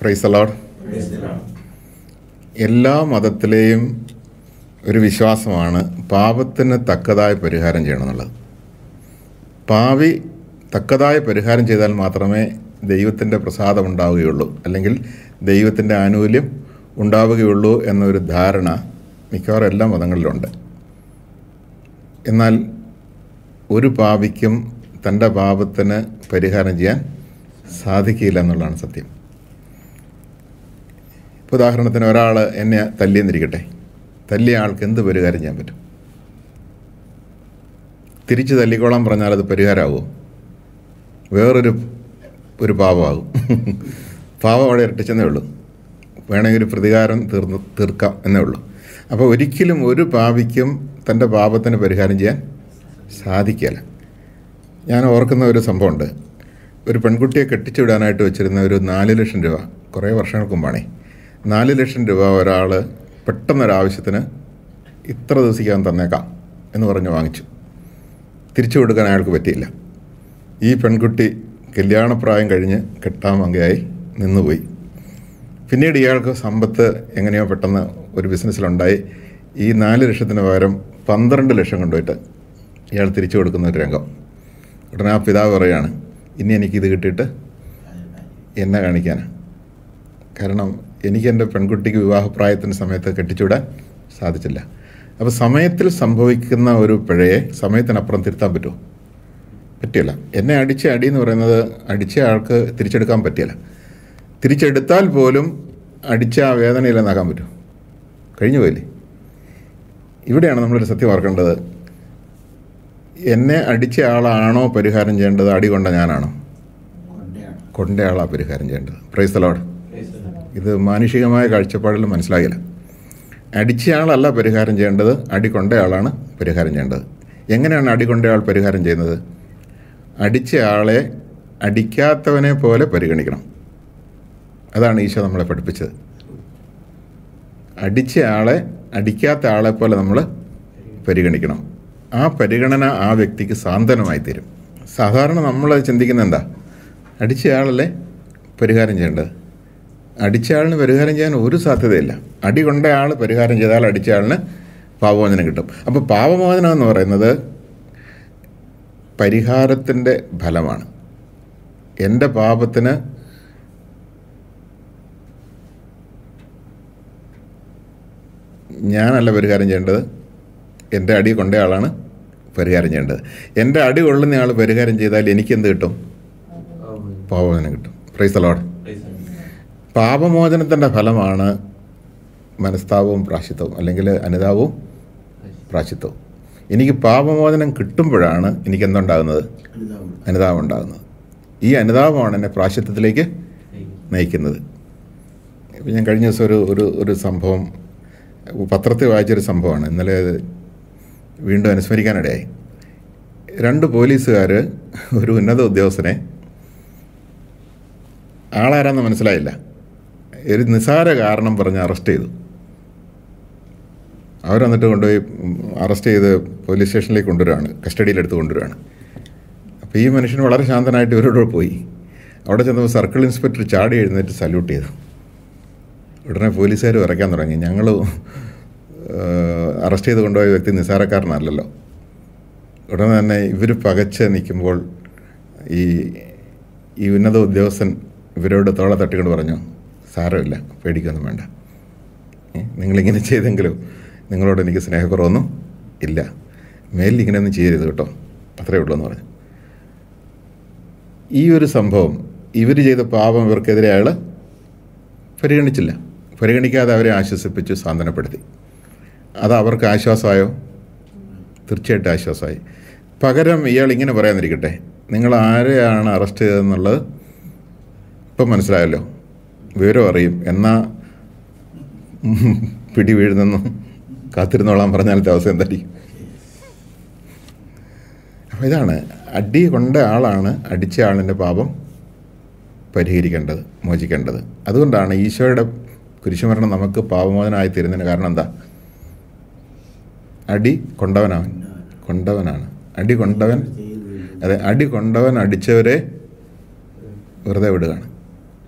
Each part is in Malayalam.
പ്രൈസ് അലോഡ് എല്ലാ മതത്തിലെയും ഒരു വിശ്വാസമാണ് പാപത്തിന് തക്കതായ പരിഹാരം ചെയ്യണം എന്നുള്ളത് പാവി തക്കതായ പരിഹാരം ചെയ്താൽ മാത്രമേ ദൈവത്തിൻ്റെ പ്രസാദം ഉണ്ടാവുകയുള്ളൂ അല്ലെങ്കിൽ ദൈവത്തിൻ്റെ ആനുകൂല്യം ഉണ്ടാവുകയുള്ളൂ എന്നൊരു ധാരണ മിക്കവാറും എല്ലാ മതങ്ങളിലുണ്ട് എന്നാൽ ഒരു പാപിക്കും തൻ്റെ പാപത്തിന് പരിഹാരം ചെയ്യാൻ സാധിക്കില്ല എന്നുള്ളതാണ് സത്യം ഇപ്പോൾ ഉദാഹരണത്തിന് ഒരാൾ എന്നെ തല്ലിയെന്നിരിക്കട്ടെ തല്ലിയ ആൾക്ക് എന്ത് പരിഹാരം ചെയ്യാൻ പറ്റും തിരിച്ച് തല്ലിക്കോളാൻ പറഞ്ഞാൽ അത് പരിഹാരമാകുമോ വേറൊരു ഒരു പാപമാകും പാപം അവിടെ ഇരട്ടിച്ചെന്നേ ഉള്ളൂ വേണമെങ്കിൽ ഒരു പ്രതികാരം തീർന്ന് തീർക്കാം എന്നേ ഉള്ളൂ അപ്പോൾ ഒരിക്കലും ഒരു പാപിക്കും തൻ്റെ പാപത്തിന് പരിഹാരം ചെയ്യാൻ സാധിക്കില്ല ഞാൻ ഓർക്കുന്ന ഒരു സംഭവമുണ്ട് ഒരു പെൺകുട്ടിയെ കെട്ടിച്ചുവിടാനായിട്ട് വെച്ചിരുന്ന ഒരു നാല് ലക്ഷം രൂപ കുറേ വർഷങ്ങൾക്ക് മുമ്പാണേ നാല് ലക്ഷം രൂപ ഒരാൾ പെട്ടെന്നൊരാവശ്യത്തിന് ഇത്ര ദിവസിക്കാൻ തന്നേക്കാം എന്ന് പറഞ്ഞ് വാങ്ങിച്ചു തിരിച്ചു കൊടുക്കാൻ അയാൾക്ക് പറ്റിയില്ല ഈ പെൺകുട്ടി കല്യാണപ്രായം കഴിഞ്ഞ് കെട്ടാൻ വകയായി നിന്നുപോയി പിന്നീട് ഇയാൾക്ക് സമ്പത്ത് എങ്ങനെയോ പെട്ടെന്ന് ഒരു ബിസിനസ്സിലുണ്ടായി ഈ നാല് ലക്ഷത്തിന് പകരം പന്ത്രണ്ട് ലക്ഷം കൊണ്ടുപോയിട്ട് ഇയാൾ തിരിച്ചു കൊടുക്കുന്ന ഒരു രംഗം ഉടനെ ആ പിതാവ് പറയുകയാണ് ഇനി എനിക്കിത് കിട്ടിയിട്ട് എന്നെ കാണിക്കാനാണ് കാരണം എനിക്ക് എൻ്റെ പെൺകുട്ടിക്ക് വിവാഹപ്രായത്തിൻ്റെ സമയത്ത് കെട്ടിച്ചുവിടാൻ സാധിച്ചില്ല അപ്പോൾ സമയത്തിൽ സംഭവിക്കുന്ന ഒരു പിഴയെ സമയത്തിനപ്പുറം തിരുത്താൻ പറ്റുമോ പറ്റില്ല എന്നെ അടിച്ച അടി എന്ന് പറയുന്നത് അടിച്ച ആൾക്ക് തിരിച്ചെടുക്കാൻ പറ്റില്ല തിരിച്ചെടുത്താൽ പോലും അടിച്ച ആ വേദനയില്ലെന്നാക്കാൻ പറ്റും കഴിഞ്ഞു പോയില്ലേ ഇവിടെയാണ് നമ്മളൊരു സത്യം ഓർക്കേണ്ടത് എന്നെ അടിച്ച ആളാണോ പരിഹാരം ചെയ്യേണ്ടത് അടി കൊണ്ട ഞാനാണോ കൊണ്ട ആളാണ് പരിഹാരം ചെയ്യേണ്ടത് പ്രൈസ് തലോട് ഇത് മാനുഷികമായ കാഴ്ചപ്പാടിൽ മനസ്സിലാകില്ല അടിച്ച ആളല്ല പരിഹാരം ചെയ്യേണ്ടത് അടി കൊണ്ട ആളാണ് പരിഹാരം ചെയ്യേണ്ടത് എങ്ങനെയാണ് അടി കൊണ്ട ആൾ പരിഹാരം ചെയ്യുന്നത് അടിച്ച ആളെ അടിക്കാത്തവനെ പോലെ പരിഗണിക്കണം അതാണ് ഈശോ നമ്മളെ പഠിപ്പിച്ചത് അടിച്ച ആളെ അടിക്കാത്ത ആളെ പോലെ നമ്മൾ പരിഗണിക്കണം ആ പരിഗണന ആ വ്യക്തിക്ക് സാന്ത്വനമായി തീരും സാധാരണ നമ്മൾ ചിന്തിക്കുന്ന എന്താ അടിച്ച ആളല്ലേ പരിഹാരം ചെയ്യേണ്ടത് അടിച്ച ആളിന് പരിഹാരം ചെയ്യാൻ ഒരു സാധ്യതയില്ല അടി കൊണ്ട ആൾ പരിഹാരം ചെയ്താൽ അടിച്ച ആളിന് പാപമോചനം കിട്ടും അപ്പോൾ പാപമോചനം എന്ന് പറയുന്നത് പരിഹാരത്തിൻ്റെ ഫലമാണ് എൻ്റെ പാപത്തിന് ഞാനല്ല പരിഹാരം ചെയ്യേണ്ടത് എൻ്റെ അടി കൊണ്ട ആളാണ് പരിഹാരം ചെയ്യേണ്ടത് എൻ്റെ അടി കൊള്ളുന്ന ആൾ പരിഹാരം ചെയ്താൽ എനിക്കെന്ത് കിട്ടും പാപമോചനം കിട്ടും പ്രൈസ് അലോഡ് പാപമോചനത്തിൻ്റെ ഫലമാണ് മനസ്താപവും പ്രാശിത്വവും അല്ലെങ്കിൽ അനുതാപവും പ്രാശിത്വവും എനിക്ക് പാപമോചനം കിട്ടുമ്പോഴാണ് എനിക്ക് എന്തുണ്ടാകുന്നത് അനുതാപം ഉണ്ടാകുന്നത് ഈ അനുതാപമാണ് എന്നെ പ്രാശിത്വത്തിലേക്ക് നയിക്കുന്നത് ഇപ്പം ഞാൻ കഴിഞ്ഞ ദിവസം ഒരു ഒരു ഒരു സംഭവം പത്രത്തിൽ വായിച്ചൊരു സംഭവമാണ് ഇന്നലെ അത് വീണ്ടും അനുസ്മരിക്കാനിടയായി രണ്ട് പോലീസുകാർ ഒരു ഉന്നത ഉദ്യോഗസ്ഥനെ ആളാരാന്ന് മനസ്സിലായില്ല ഒരു നിസാര കാരണം പറഞ്ഞ് അറസ്റ്റ് ചെയ്തു അവർ വന്നിട്ട് കൊണ്ടുപോയി അറസ്റ്റ് ചെയ്ത് പോലീസ് സ്റ്റേഷനിലേക്ക് കൊണ്ടുവരികയാണ് കസ്റ്റഡിയിലെടുത്ത് കൊണ്ടുവരികയാണ് അപ്പോൾ ഈ മനുഷ്യൻ വളരെ ശാന്തനായിട്ട് ഇവരോട് പോയി അവിടെ ചെന്നപ്പോൾ സർക്കിൾ ഇൻസ്പെക്ടർ ചാടി എഴുന്നേറ്റ് സല്യൂട്ട് ചെയ്തു ഉടനെ പോലീസുകാർ വിറയ്ക്കാൻ തുടങ്ങി ഞങ്ങൾ അറസ്റ്റ് ചെയ്ത് കൊണ്ടുപോയ വ്യക്തി നിസ്സാരക്കാരനല്ലല്ലോ ഉടനെ തന്നെ ഇവർ പകച്ച് നിൽക്കുമ്പോൾ ഈ ഈ ഉന്നത ഉദ്യോഗസ്ഥൻ ഇവരോട് തോളെ തട്ടിക്കൊണ്ട് പറഞ്ഞു സാരമില്ല പേടിക്കൊന്നും വേണ്ട നിങ്ങളിങ്ങനെ ചെയ്തെങ്കിലും നിങ്ങളോട് എനിക്ക് സ്നേഹക്കുറവൊന്നും ഇല്ല മേലിൽ ഇങ്ങനെയൊന്നും ചെയ്യരുത് കേട്ടോ അത്രേ ഉള്ളൂ എന്ന് പറഞ്ഞു ഈ ഒരു സംഭവം ഇവർ ചെയ്ത പാപം ഇവർക്കെതിരെ അയാൾ പരിഗണിച്ചില്ല പരിഗണിക്കാതെ അവരെ ആശ്വസിപ്പിച്ച് സാന്ത്വനപ്പെടുത്തി അത് അവർക്ക് ആശ്വാസമായോ തീർച്ചയായിട്ടും ആശ്വാസമായി പകരം ഇയാൾ ഇങ്ങനെ പറയാന്നിരിക്കട്ടെ നിങ്ങൾ ആരെയാണ് അറസ്റ്റ് ചെയ്തതെന്നുള്ളത് ഇപ്പം മനസ്സിലായല്ലോ വിവരം അറിയും എന്നാ പിടി വീഴുന്നെന്നും കാത്തിരുന്നോളാൻ പറഞ്ഞാലത്തെ അവസ്ഥ എന്തായിരിക്കും അപ്പോൾ ഇതാണ് അടി കൊണ്ട ആളാണ് അടിച്ച ആളിൻ്റെ പാപം പരിഹരിക്കേണ്ടത് മോചിക്കേണ്ടത് അതുകൊണ്ടാണ് ഈശോയുടെ കുരിശുമരണം നമുക്ക് പാപമോചനമായി തീരുന്നതിന് കാരണം എന്താ അടി കൊണ്ടവനവൻ കൊണ്ടവനാണ് അടി കൊണ്ടവൻ അതെ അടി കൊണ്ടവൻ അടിച്ചവരെ വെറുതെ വിടുകയാണ്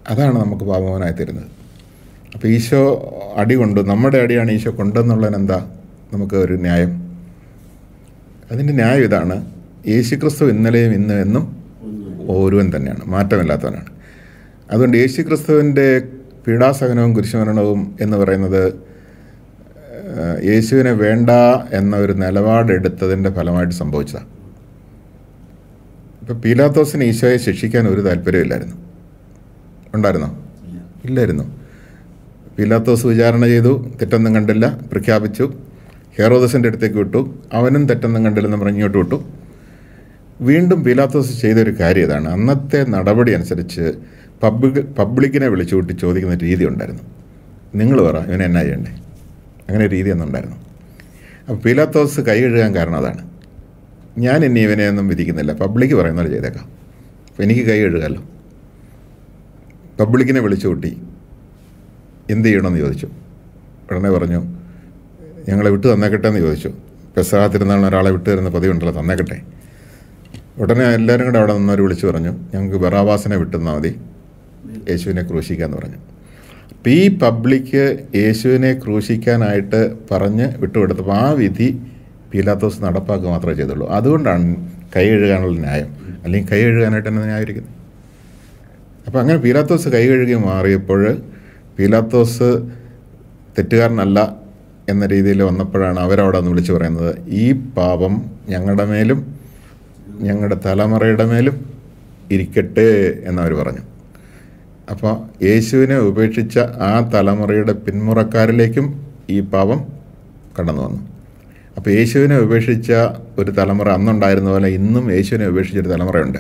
അതാണ് നമുക്ക് പാപവാനായി തരുന്നത് അപ്പോൾ ഈശോ അടി കൊണ്ടു നമ്മുടെ അടിയാണ് ഈശോ കൊണ്ടെന്നുള്ളതിന് എന്താ നമുക്ക് ഒരു ന്യായം അതിൻ്റെ ന്യായം ഇതാണ് യേശുക്രിസ്തു ഇന്നലെയും ഇന്നും എന്നും ഒരുവൻ തന്നെയാണ് മാറ്റമില്ലാത്തവനാണ് അതുകൊണ്ട് യേശുക്രിസ്തുവിൻ്റെ പീഡാസഹനവും കുരിശുമരണവും എന്ന് പറയുന്നത് ഏഹ്, യേശുവിനെ വേണ്ട എന്ന ഒരു നിലപാടെടുത്തതിൻ്റെ ഫലമായിട്ട് സംഭവിച്ചതാണ് ഇപ്പം പീലാത്തോസിന് ഈശോയെ ശിക്ഷിക്കാൻ ഒരു താല്പര്യമില്ലായിരുന്നു ഉണ്ടായിരുന്നോ ഇല്ലായിരുന്നു പീലാത്തോസ് വിചാരണ ചെയ്തു തെറ്റൊന്നും കണ്ടില്ല പ്രഖ്യാപിച്ചു ഹെറോദസിൻ്റെ അടുത്തേക്ക് വിട്ടു അവനും തെറ്റൊന്നും കണ്ടില്ലെന്ന് പറഞ്ഞ് ഇങ്ങോട്ട് വിട്ടു വീണ്ടും പീലാത്തോസ് ചെയ്തൊരു കാര്യം ഇതാണ് അന്നത്തെ നടപടി അനുസരിച്ച് പബ്ലിക് പബ്ലിക്കിനെ വിളിച്ചു കൂട്ടി ചോദിക്കുന്ന രീതി ഉണ്ടായിരുന്നു നിങ്ങൾ പറ ഇവനെ എന്നാ ചെയ്യണ്ടേ അങ്ങനെ ഒരു രീതി ഒന്നുണ്ടായിരുന്നു അപ്പോൾ പീലാത്തോസ് കൈ കഴുകാൻ കാരണം അതാണ് ഞാൻ ഇനി ഇവനെ ഒന്നും വിധിക്കുന്നില്ല പബ്ലിക് പറയുന്ന പോലെ ചെയ്തേക്കാം അപ്പോൾ എനിക്ക് കൈ കഴുകാമല്ലോ പബ്ലിക്കിനെ വിളിച്ചു കൂട്ടി എന്ത് ചെയ്യണമെന്ന് ചോദിച്ചു ഉടനെ പറഞ്ഞു ഞങ്ങളെ വിട്ടു തന്നേക്കട്ടെ എന്ന് ചോദിച്ചു പെസഹ തിരുനാളിന് ഒരാളെ വിട്ടു തരുന്ന പതിവുണ്ടല്ലോ തന്നേക്കട്ടെ ഉടനെ എല്ലാവരും കൂടെ അവിടെ നിന്നവർ വിളിച്ചു പറഞ്ഞു ഞങ്ങൾക്ക് ബറാബാസിനെ വിട്ടുന്നാൽ മതി യേശുവിനെ ക്രൂശിക്കാന്ന് പറഞ്ഞു അപ്പം ഈ പബ്ലിക്ക് യേശുവിനെ ക്രൂശിക്കാനായിട്ട് പറഞ്ഞ് വിട്ടുകൊടുത്തപ്പോൾ ആ വിധി പീലാത്തോസ് നടപ്പാക്കുക മാത്രമേ ചെയ്തുള്ളൂ അതുകൊണ്ടാണ് കൈ കഴുകാനുള്ള ന്യായം അല്ലെങ്കിൽ കൈ കഴുകാനായിട്ട് തന്നെ ന്യായീകരിക്കുന്നത് അപ്പോൾ അങ്ങനെ പീലാത്തോസ് കൈ കഴുകി മാറിയപ്പോൾ പീലാത്തോസ് തെറ്റുകാരനല്ല എന്ന രീതിയിൽ വന്നപ്പോഴാണ് അവരവിടെ ഒന്ന് വിളിച്ചു പറയുന്നത് ഈ പാപം ഞങ്ങളുടെ മേലും ഞങ്ങളുടെ തലമുറയുടെ മേലും ഇരിക്കട്ടെ എന്നവർ പറഞ്ഞു അപ്പോൾ യേശുവിനെ ഉപേക്ഷിച്ച ആ തലമുറയുടെ പിന്മുറക്കാരിലേക്കും ഈ പാപം കടന്നു വന്നു അപ്പോൾ യേശുവിനെ ഉപേക്ഷിച്ച ഒരു തലമുറ അന്നുണ്ടായിരുന്ന പോലെ ഇന്നും യേശുവിനെ ഉപേക്ഷിച്ചൊരു തലമുറയുണ്ട്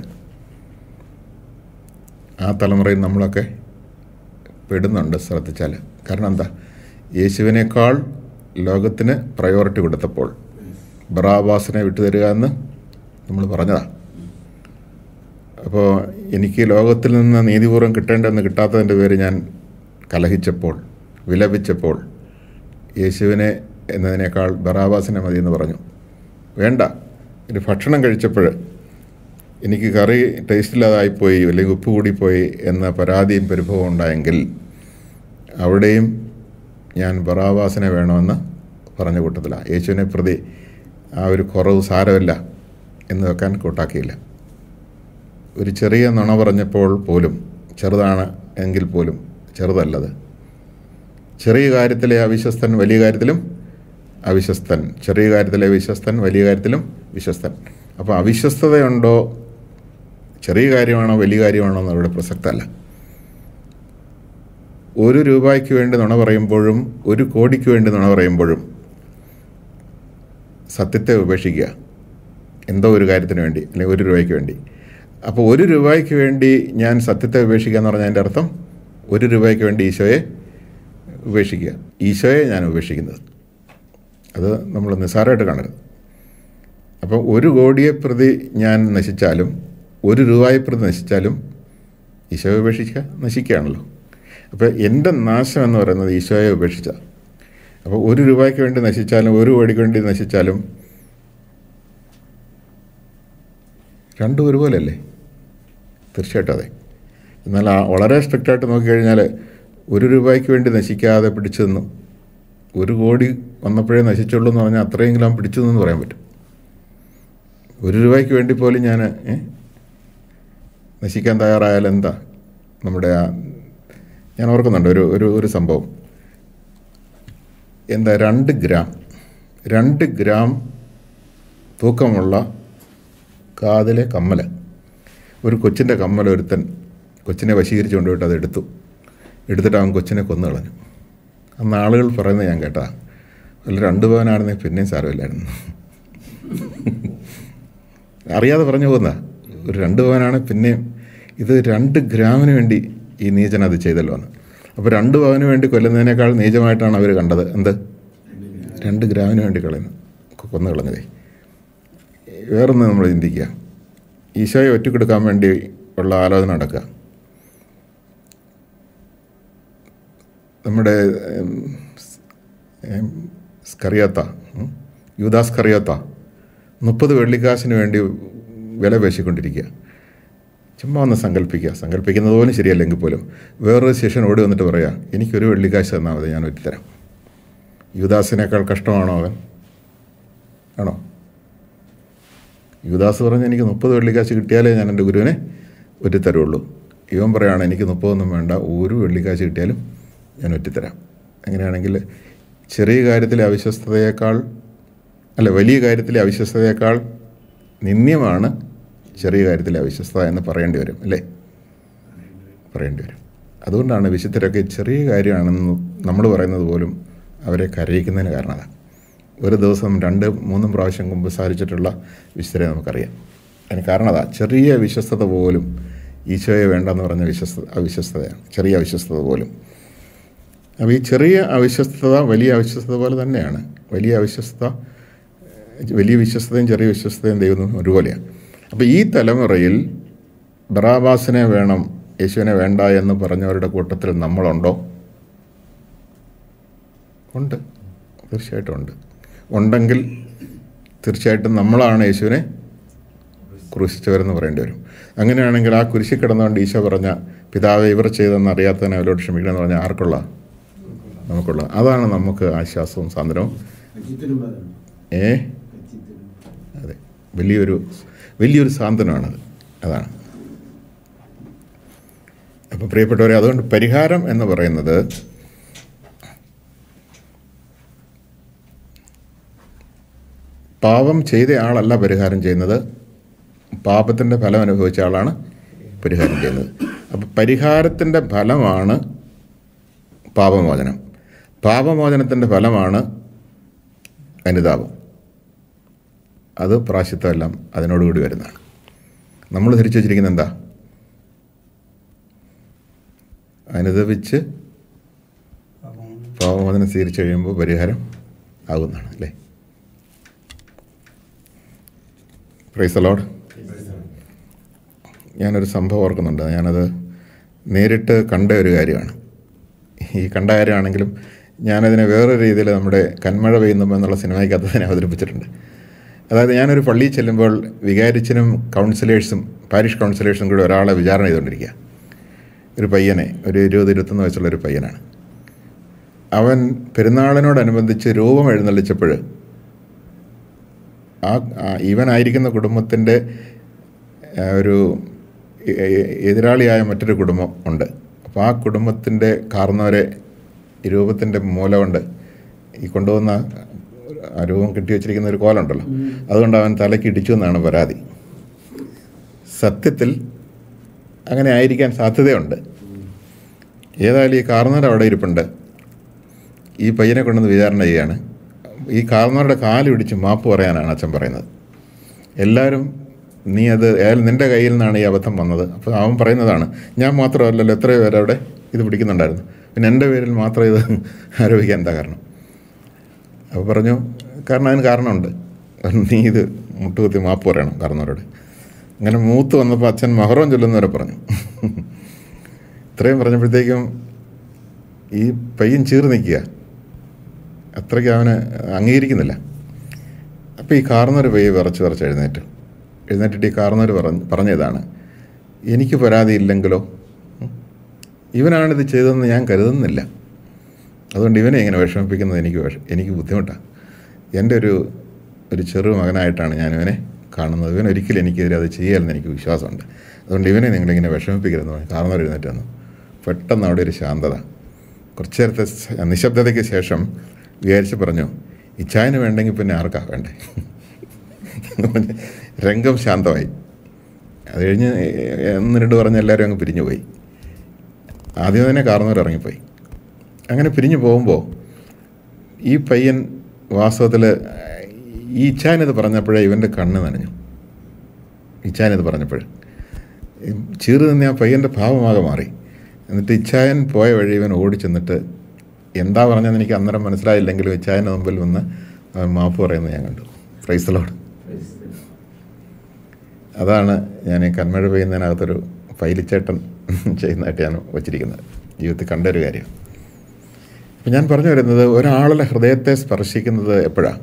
ആ തലമുറയിൽ നമ്മളൊക്കെ പെടുന്നുണ്ട് ശ്രദ്ധിച്ചാൽ കാരണം എന്താ യേശുവിനേക്കാൾ ലോകത്തിന് പ്രയോറിറ്റി കൊടുത്തപ്പോൾ ബറാബാസിനെ വിട്ടുതരിക എന്ന് നമ്മൾ പറഞ്ഞതാണ് അപ്പോൾ എനിക്ക് ലോകത്തിൽ നിന്ന് നീതിപൂർവ്വം കിട്ടേണ്ടതെന്ന് കിട്ടാത്തതിൻ്റെ പേര് ഞാൻ കലഹിച്ചപ്പോൾ വിലപിച്ചപ്പോൾ യേശുവിനെ എന്നതിനേക്കാൾ ബറാബാസിനെ മതി എന്ന് പറഞ്ഞു വേണ്ട ഒരു ഭക്ഷണം കഴിച്ചപ്പോൾ എനിക്ക് കറി ടേസ്റ്റില്ലാതായിപ്പോയി അല്ലെങ്കിൽ ഉപ്പ് കൂടിപ്പോയി എന്ന പരാതിയും പരിഭവം ഉണ്ടായെങ്കിൽ അവിടെയും ഞാൻ ബറാബാസിനെ വേണമെന്ന് പറഞ്ഞ കൂട്ടത്തിലാണ് യേശുവിനെ പ്രതി ആ ഒരു കുറവ് സാരമില്ല എന്ന് വെക്കാൻ കൂട്ടാക്കിയില്ല ഒരു ചെറിയ നുണ പറഞ്ഞപ്പോൾ പോലും ചെറുതാണ് എങ്കിൽ പോലും ചെറുതല്ലത് ചെറിയ കാര്യത്തിലെ അവിശ്വസ്തൻ വലിയ കാര്യത്തിലും അവിശ്വസ്തൻ ചെറിയ കാര്യത്തിലെ വിശ്വസ്തൻ വലിയ കാര്യത്തിലും വിശ്വസ്തൻ അപ്പോൾ അവിശ്വസ്തതയുണ്ടോ ചെറിയ കാര്യമാണോ വലിയ കാര്യമാണോ എന്ന് അവിടെ പ്രസക്തമല്ല ഒരു രൂപയ്ക്ക് വേണ്ടി നുണ പറയുമ്പോഴും ഒരു കോടിക്ക് വേണ്ടി നുണ പറയുമ്പോഴും സത്യത്തെ ഉപേക്ഷിക്കുക എന്തോ ഒരു കാര്യത്തിന് വേണ്ടി അല്ലെങ്കിൽ ഒരു രൂപയ്ക്ക് വേണ്ടി അപ്പോൾ ഒരു രൂപയ്ക്ക് വേണ്ടി ഞാൻ സത്യത്തെ ഉപേക്ഷിക്കുക എന്ന് പറഞ്ഞാൽ അതിൻ്റെ അർത്ഥം ഒരു രൂപയ്ക്ക് വേണ്ടി ഈശോയെ ഉപേക്ഷിക്കുക ഈശോയെ ഞാൻ ഉപേക്ഷിക്കുന്നത് അത് നമ്മൾ നിസ്സാരമായിട്ട് കാണരുത് അപ്പോൾ ഒരു കോടിയെ പ്രതി ഞാൻ നശിച്ചാലും ഒരു രൂപയെ പ്രതി നശിച്ചാലും ഈശോയെ ഉപേക്ഷിക്കുക നശിക്കുകയാണല്ലോ അപ്പോൾ എൻ്റെ നാശം എന്ന് പറയുന്നത് ഈശോയെ ഉപേക്ഷിച്ച അപ്പോൾ ഒരു രൂപയ്ക്ക് വേണ്ടി നശിച്ചാലും ഒരു കോടിക്ക് വേണ്ടി നശിച്ചാലും രണ്ടും ഒരുപോലെയല്ലേ തീർച്ചയായിട്ടും അതെ എന്നാൽ ആ വളരെ സ്ട്രിക്റ്റായിട്ട് നോക്കിക്കഴിഞ്ഞാൽ ഒരു രൂപയ്ക്ക് വേണ്ടി നശിക്കാതെ പിടിച്ചു നിന്നു ഒരു കോടി വന്നപ്പോഴേ നശിച്ചുള്ളൂ എന്ന് പറഞ്ഞാൽ അത്രയെങ്കിലും അവൻ പിടിച്ചു എന്ന് പറയാൻ പറ്റും ഒരു രൂപയ്ക്ക് വേണ്ടി പോലും ഞാൻ ഏ, നശിക്കാൻ തയ്യാറായാൽ എന്താ നമ്മുടെ ആ ഞാൻ ഓർക്കുന്നുണ്ട് ഒരു ഒരു ഒരു സംഭവം എന്താ രണ്ട് ഗ്രാം രണ്ട് ഗ്രാം തൂക്കമുള്ള കാതിലെ കമ്മൽ ഒരു കൊച്ചിൻ്റെ കമ്മൽ ഒരുത്തൻ കൊച്ചിനെ വശീകരിച്ച് കൊണ്ടുപോയിട്ട് അത് എടുത്തു എടുത്തിട്ട് അവൻ കൊച്ചിനെ കൊന്നു കളഞ്ഞു അന്ന് ആളുകൾ പറയുന്നത് ഞാൻ കേട്ടാ വല്ല രണ്ട് പവനാണെന്നെങ്കിൽ പിന്നെയും സാരമില്ലായിരുന്നു അറിയാതെ പറഞ്ഞു പോകുന്ന ഒരു രണ്ട് പവനാണ് പിന്നെയും ഇത് രണ്ട് ഗ്രാമിന് വേണ്ടി ഈ നീചൻ അത് ചെയ്തല്ലോ എന്ന് അപ്പോൾ രണ്ട് പവന് വേണ്ടി കൊല്ലുന്നതിനേക്കാൾ നീചമായിട്ടാണ് അവർ കണ്ടത് എന്ത് രണ്ട് ഗ്രാമിന് വേണ്ടി കളയുന്നു കൊന്നു കളഞ്ഞതേ വേറൊന്ന് നമ്മൾ ചിന്തിക്കുക ഈശോയെ ഒറ്റക്കെടുക്കാൻ വേണ്ടി ഉള്ള ആലോചന നടക്കുക നമ്മുടെ ഉം, ഉം, സ്കറിയാത്ത ഉം, യൂദാസ് കറിയാത്ത മുപ്പത് വെള്ളിക്കാശിന് വേണ്ടി വില പേശിക്കൊണ്ടിരിക്കുക ചുമ്മാ ഒന്ന് സങ്കല്പിക്കുക സങ്കല്പിക്കുന്നത് പോലും ശരിയല്ലെങ്കിൽ പോലും വേറൊരു ശിഷ്യൻ ഓടി വന്നിട്ട് പറയാം എനിക്കൊരു വെള്ളിക്കാശ് തന്നാൽ മതി ഞാൻ ഒറ്റിത്തരാം യുദാസിനേക്കാൾ കഷ്ടമാണോ അവൻ ആണോ യുദാസ് പറഞ്ഞ് എനിക്ക് മുപ്പത് വെള്ളിക്കാശ് കിട്ടിയാലേ ഞാൻ എൻ്റെ ഗുരുവിനെ ഒറ്റിത്തരുള്ളൂ ഇവൻ പറയുകയാണ് എനിക്ക് മുപ്പതൊന്നും വേണ്ട ഒരു വെള്ളിക്കാശ് കിട്ടിയാലും ഞാൻ ഒറ്റിത്തരാം അങ്ങനെയാണെങ്കിൽ ചെറിയ കാര്യത്തിലെ അവിശ്വസ്തതയേക്കാൾ അല്ല വലിയ കാര്യത്തിലെ അവിശ്വസ്തതയേക്കാൾ നിന്ദ്യമാണ് ചെറിയ കാര്യത്തിലെ അവിശ്വസ്തത എന്ന് പറയേണ്ടി വരും അല്ലേ പറയേണ്ടി വരും അതുകൊണ്ടാണ് വിശുദ്ധരൊക്കെ ചെറിയ കാര്യമാണെന്ന് നമ്മൾ പറയുന്നത് പോലും അവരെ കരയിക്കുന്നതിന് കാരണം അതാണ് ഒരു ദിവസം രണ്ട് മൂന്നും പ്രാവശ്യം കുമ്പസാരിച്ചിട്ടുള്ള വിശുദ്ധരെ നമുക്കറിയാം അതിന് കാരണം അതാ ചെറിയ വിശ്വസ്തത പോലും ഈശോയെ വേണ്ടെന്ന് പറഞ്ഞ വിശ്വസ്ത അവിശ്വസ്തതയാണ് ചെറിയ അവിശ്വസ്തത പോലും അപ്പോൾ ഈ ചെറിയ അവിശ്വസ്തത വലിയ അവിശ്വസ്തത പോലെ തന്നെയാണ് വലിയ അവിശ്വസ്തത വലിയ വിശ്വസ്തതയും ചെറിയ വിശ്വസ്തതയും ദൈവം ഒരുപോലെയാണ് അപ്പോൾ ഈ തലമുറയിൽ ബറാബാസിനെ വേണം യേശുവിനെ വേണ്ട എന്ന് പറഞ്ഞവരുടെ കൂട്ടത്തിൽ നമ്മളുണ്ടോ ഉണ്ട് തീർച്ചയായിട്ടും ഉണ്ട് ഉണ്ടെങ്കിൽ തീർച്ചയായിട്ടും നമ്മളാണ് യേശുവിനെ ക്രൂശിച്ചവരെന്ന് പറയേണ്ടി വരും അങ്ങനെയാണെങ്കിൽ ആ കുരിശിൽ കിടന്നുകൊണ്ട് ഈശോ പറഞ്ഞ പിതാവെ ഇവർ ചെയ്തെന്ന് അറിയാത്തതിനെ അവരോട് ക്ഷമിക്കണമെന്ന് പറഞ്ഞാൽ ആർക്കുള്ള നമുക്കുള്ള അതാണ് നമുക്ക് ആശ്വാസവും സാന്ത്വനവും ഏ അതെ വലിയൊരു വലിയൊരു സാന്ത്വനമാണത് അതാണ് അപ്പോൾ പ്രിയപ്പെട്ടവരെ അതുകൊണ്ട് പരിഹാരം എന്ന് പറയുന്നത് പാപം ചെയ്ത ആളല്ല പരിഹാരം ചെയ്യുന്നത് പാപത്തിൻ്റെ ഫലം അനുഭവിച്ച ആളാണ് പരിഹാരം ചെയ്യുന്നത് അപ്പോൾ പരിഹാരത്തിൻ്റെ ഫലമാണ് പാപമോചനം പാപമോചനത്തിൻ്റെ ഫലമാണ് അനുതാപം അത് പ്രാശിത്വമെല്ലാം അതിനോടുകൂടി വരുന്നതാണ് നമ്മൾ ധരിച്ചു വച്ചിരിക്കുന്നത് എന്താ അനുദപിച്ച് പാപമോചനം സ്വീകരിച്ചു കഴിയുമ്പോൾ പരിഹാരം ആകുന്നതാണ് അല്ലേ പ്രൈസ് അലോഡ് ഞാനൊരു സംഭവം ഓർക്കുന്നുണ്ട് ഞാനത് നേരിട്ട് കണ്ട ഒരു കാര്യമാണ് ഈ കണ്ട കാര്യമാണെങ്കിലും ഞാനതിനെ വേറൊരു രീതിയിൽ നമ്മുടെ കന്മഴ പെയ്യുന്നു എന്നുള്ള സിനിമയ്ക്കകത്ത് തന്നെ അവതരിപ്പിച്ചിട്ടുണ്ട് അതായത് ഞാനൊരു പള്ളിയിൽ ചെല്ലുമ്പോൾ വികാരിച്ചനും കൗൺസിലേഴ്സും പാരിഷ് കൗൺസിലേഴ്സും കൂടി ഒരാളെ വിചാരണ ചെയ്തുകൊണ്ടിരിക്കുക ഒരു പയ്യനെ ഒരു ഇരുപത് ഇരുപത്തൊന്ന് വയസ്സുള്ള ഒരു പയ്യനാണ് അവൻ പെരുന്നാളിനോടനുബന്ധിച്ച് രൂപം എഴുന്നള്ളിച്ചപ്പോൾ ആ ആ- ഇവനായിരിക്കുന്ന കുടുംബത്തിൻ്റെ ആ, ഒരു എ- എ- എതിരാളിയായ മറ്റൊരു കുടുംബം ഉണ്ട് അപ്പോൾ ആ കുടുംബത്തിൻ്റെ കാർന്നവരെ ഈ രൂപത്തിൻ്റെ മൂല കൊണ്ട് ഈ കൊണ്ടുവന്ന ആ രൂപം കെട്ടി വെച്ചിരിക്കുന്ന ഒരു കോലുണ്ടല്ലോ അതുകൊണ്ട് അവൻ തലയ്ക്ക് ഇടിച്ചു എന്നാണ് പരാതി സത്യത്തിൽ അങ്ങനെ ആയിരിക്കാൻ സാധ്യതയുണ്ട് ഏതായാലും ഈ കാർന്നവർ അവിടെ ഇരിപ്പുണ്ട് ഈ പയ്യനെ കൊണ്ടുവന്ന് വിചാരണ ചെയ്യാണ് ഈ കാർന്നവരുടെ കാല് പിടിച്ച് മാപ്പ് പറയാനാണ് അച്ഛൻ പറയുന്നത് എല്ലാവരും നീ അത് അയാൾ നിൻ്റെ കയ്യിൽ നിന്നാണ് ഈ അബദ്ധം വന്നത് അപ്പോൾ അവൻ പറയുന്നതാണ് ഞാൻ മാത്രമല്ലല്ലോ എത്രയോ പേര് അവിടെ ഇത് പിടിക്കുന്നുണ്ടായിരുന്നു പിന്നെ എൻ്റെ പേരിൽ മാത്രം ഇത് ആരോപിക്കാൻ എന്താ കാരണം അപ്പോൾ പറഞ്ഞു കാരണം അതിന് കാരണമുണ്ട് കാരണം നീ ഇത് മുട്ടുകുത്തി മാപ്പ് പറയണം കാരണവരോട് അങ്ങനെ മൂത്ത് വന്നപ്പോൾ അച്ഛൻ മഹറോൻ ചൊല്ലുന്നവരെ പറഞ്ഞു ഇത്രയും പറഞ്ഞപ്പോഴത്തേക്കും ഈ പയ്യൻ ചീറി നിൽക്കുക അത്രയ്ക്ക് അവന് അംഗീകരിക്കുന്നില്ല അപ്പോൾ ഈ കാർന്നൊരു പയ്യെ വിറച്ച് വിറച്ച് എഴുന്നേറ്റ് എഴുന്നേറ്റിട്ട് ഈ കാർന്നൊരു പറഞ്ഞ് പറഞ്ഞതാണ് എനിക്ക് പരാതി ഇല്ലെങ്കിലോ ഉം. ഇവനാണിത് ചെയ്തതെന്ന് ഞാൻ കരുതുന്നില്ല അതുകൊണ്ട് ഇവനെ ഇങ്ങനെ വിഷമിപ്പിക്കുന്നത് എനിക്ക് വിഷ എനിക്ക് ബുദ്ധിമുട്ടാണ് എൻ്റെ ഒരു ഒരു ചെറു മകനായിട്ടാണ് ഞാൻ ഇവനെ കാണുന്നത് ഇവൻ ഒരിക്കലും എനിക്കെതിരെ അത് ചെയ്യാമെന്ന് എനിക്ക് വിശ്വാസമുണ്ട് അതുകൊണ്ട് ഇവനെ നിങ്ങളിങ്ങനെ വിഷമിപ്പിക്കരുതെന്ന് പറഞ്ഞു കാർന്നവർ എഴുന്നേറ്റ് വന്നു പെട്ടെന്ന് അവിടെ ഒരു ശാന്തത കുറച്ചു നേരത്തെ സ- നിശബ്ദതയ്ക്ക് ശേഷം വിചാരിച്ച് പറഞ്ഞു ഇച്ചായന് വേണ്ടെങ്കിൽ പിന്നെ ആർക്കാ വേണ്ടേ രംഗം ശാന്തമായി അത് കഴിഞ്ഞ് ഒന്ന് രണ്ട് പറഞ്ഞ് എല്ലാവരും അങ്ങ് പിരിഞ്ഞു പോയി ആദ്യം തന്നെ കാർന്നവർ ഇറങ്ങിപ്പോയി അങ്ങനെ പിരിഞ്ഞു പോകുമ്പോൾ ഈ പയ്യൻ വാസ്തവത്തിൽ ഈ ഇച്ചായനിത് പറഞ്ഞപ്പോഴേ ഇവൻ്റെ കണ്ണ് നനഞ്ഞു ഇച്ചായനിത് പറഞ്ഞപ്പോൾ ചീറ് നിന്ന് ആ പയ്യൻ്റെ ഭാവമാകെ മാറി എന്നിട്ട് ഇച്ചായൻ പോയ വഴി ഇവൻ ഓടി ചെന്നിട്ട് എന്താ പറഞ്ഞതെന്ന് എനിക്ക് അന്നേരം മനസ്സിലായില്ലെങ്കിലും ഇച്ചായൻ്റെ മുമ്പിൽ വന്ന് അവൻ മാപ്പ് പറയുന്നത് ഞാൻ കണ്ടു പ്രൈസലോട് അതാണ് ഞാൻ ഈ കന്മഴ പെയ്യുന്നതിനകത്തൊരു പൈലിച്ചേട്ടൻ ചെയ്യുന്നതായിട്ട് ഞാൻ വച്ചിരിക്കുന്നത് ജീവിതത്തിൽ കണ്ട ഒരു കാര്യം അപ്പം ഞാൻ പറഞ്ഞു വരുന്നത് ഒരാളുടെ ഹൃദയത്തെ സ്പർശിക്കുന്നത് എപ്പോഴാണ്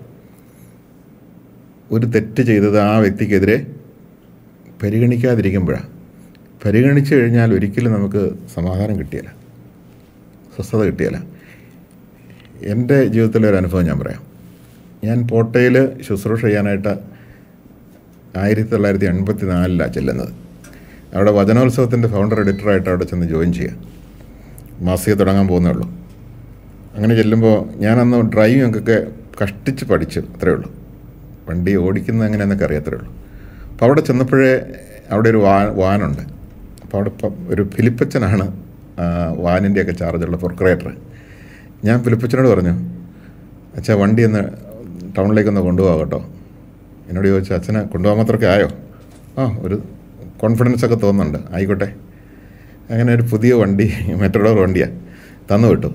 ഒരു തെറ്റ് ചെയ്തത് ആ വ്യക്തിക്കെതിരെ പരിഗണിക്കാതിരിക്കുമ്പോഴാണ് പരിഗണിച്ചു കഴിഞ്ഞാൽ ഒരിക്കലും നമുക്ക് സമാധാനം കിട്ടിയില്ല സ്വസ്ഥത കിട്ടിയില്ല എൻ്റെ ജീവിതത്തിലെ ഒരു അനുഭവം ഞാൻ പറയാം ഞാൻ പോട്ടയിൽ ശുശ്രൂഷ ചെയ്യാനായിട്ട് ആയിരത്തി തൊള്ളായിരത്തി എൺപത്തി നാലിലാണ് ചെല്ലുന്നത് അവിടെ വചനോത്സവത്തിൻ്റെ ഫൗണ്ടർ എഡിറ്ററായിട്ട് അവിടെ ചെന്ന് ജോയിൻ ചെയ്യുക മാസിക തുടങ്ങാൻ പോകുന്നേ ഉള്ളൂ അങ്ങനെ ചെല്ലുമ്പോൾ ഞാനന്ന് ഡ്രൈവിംഗ് ഒക്കെ കഷ്ടിച്ച് പഠിച്ചു അത്രയേ ഉള്ളൂ വണ്ടി ഓടിക്കുന്നത് എങ്ങനെയെന്നൊക്കെ അറിയാത്തേ ഉള്ളൂ അപ്പോൾ അവിടെ ചെന്നപ്പോഴേ അവിടെ ഒരു വാ വാനുണ്ട് അപ്പോൾ അവിടെ ഇപ്പം ഒരു ഫിലിപ്പച്ചനാണ് ആ, വാനിൻ്റെയൊക്കെ ചാർജുള്ള പ്രൊക്രേറ്റർ ഞാൻ ഫിലിപ്പച്ചനോട് പറഞ്ഞു അച്ഛാ വണ്ടി ഒന്ന് ടൗണിലേക്കൊന്ന് കൊണ്ടുപോകാം കേട്ടോ എന്നോട് ചോദിച്ചു അച്ഛനെ കൊണ്ടുപോകാൻ മാത്രമൊക്കെ ആയോ ആ ഒരു കോൺഫിഡൻസ് ഒക്കെ തോന്നുന്നുണ്ട് ആയിക്കോട്ടെ അങ്ങനെ ഒരു പുതിയ വണ്ടി മെട്രോഡോർ വണ്ടിയാണ് തന്നു വിട്ടു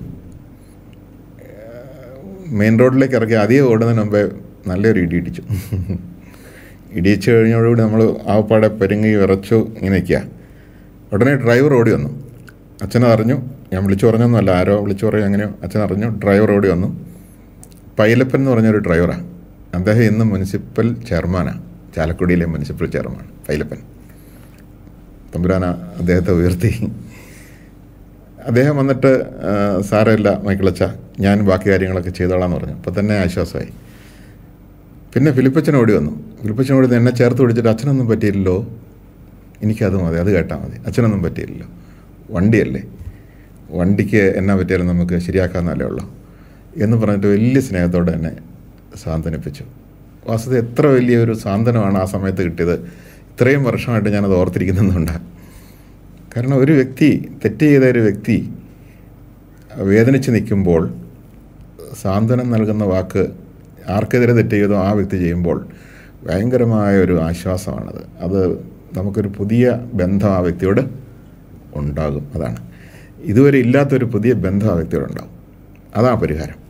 മെയിൻ റോഡിലേക്ക് ഇറക്കി അധികം ഓടുന്നതിന് മുമ്പേ നല്ലൊരു ഇടി ഇടിച്ചു ഇടിച്ചു കഴിഞ്ഞോടുകൂടി നമ്മൾ ആവപ്പാടെ പെരുങ്ങി വിറച്ചു ഇങ്ങനെ നിൽക്കുക ഉടനെ ഡ്രൈവർ ഓടി വന്നു അച്ഛനത് അറിഞ്ഞു ഞാൻ വിളിച്ചു പറഞ്ഞൊന്നുമല്ല ആരോ വിളിച്ചു പറയും അങ്ങനെയോ അച്ഛൻ അറിഞ്ഞു ഡ്രൈവർ ഓടി വന്നു പൈലപ്പൻ എന്ന് പറഞ്ഞൊരു ഡ്രൈവറാണ് അദ്ദേഹം ഇന്ന് മുനിസിപ്പൽ ചെയർമാനാണ് ചാലക്കുടിയിലെ മുനിസിപ്പൽ ചെയർമാൻ പൈലപ്പൻ തമ്പുരാന അദ്ദേഹത്തെ ഉയർത്തി അദ്ദേഹം വന്നിട്ട് ആ, സാരമില്ല മൈക്കിളച്ച ഞാൻ ബാക്കി കാര്യങ്ങളൊക്കെ ചെയ്തോളാം എന്ന് പറഞ്ഞു അപ്പോൾ തന്നെ ആശ്വാസമായി പിന്നെ ഫിലിപ്പച്ചൻ ഓടി വന്നു ഫിലിപ്പച്ചൻ ഓടി വന്ന് എന്നെ ചേർത്ത് പിടിച്ചിട്ട് അച്ഛനൊന്നും പറ്റിയില്ലല്ലോ എനിക്കത് മതി അത് കേട്ടാൽ മതി അച്ഛനൊന്നും പറ്റിയില്ലല്ലോ വണ്ടിയല്ലേ വണ്ടിക്ക് എന്നാ പറ്റിയാലും നമുക്ക് ശരിയാക്കാമെന്നല്ലേ ഉള്ളൂ എന്ന് പറഞ്ഞിട്ട് വലിയ സ്നേഹത്തോടെ എന്നെ സാന്ത്വനിപ്പിച്ചു വാസ്തവ എത്ര വലിയൊരു സാന്ത്വനമാണ് ആ സമയത്ത് കിട്ടിയത് ഇത്രയും വർഷമായിട്ട് ഞാനത് ഓർത്തിരിക്കുന്നുണ്ടാണ് കാരണം ഒരു വ്യക്തി തെറ്റ് ചെയ്ത ഒരു വ്യക്തി വേദനിച്ച് നിൽക്കുമ്പോൾ സാന്ത്വനം നൽകുന്ന വാക്ക് ആർക്കെതിരെ തെറ്റ് ചെയ്തോ ആ വ്യക്തി ചെയ്യുമ്പോൾ ഭയങ്കരമായ ഒരു ആശ്വാസമാണത് അത് നമുക്കൊരു പുതിയ ബന്ധം ആ വ്യക്തിയോട് ഉണ്ടാകും അതാണ് ഇതുവരെ ഇല്ലാത്തൊരു പുതിയ ബന്ധം ആ വ്യക്തിയോട് ഉണ്ടാകും അതാ പരിഹാരം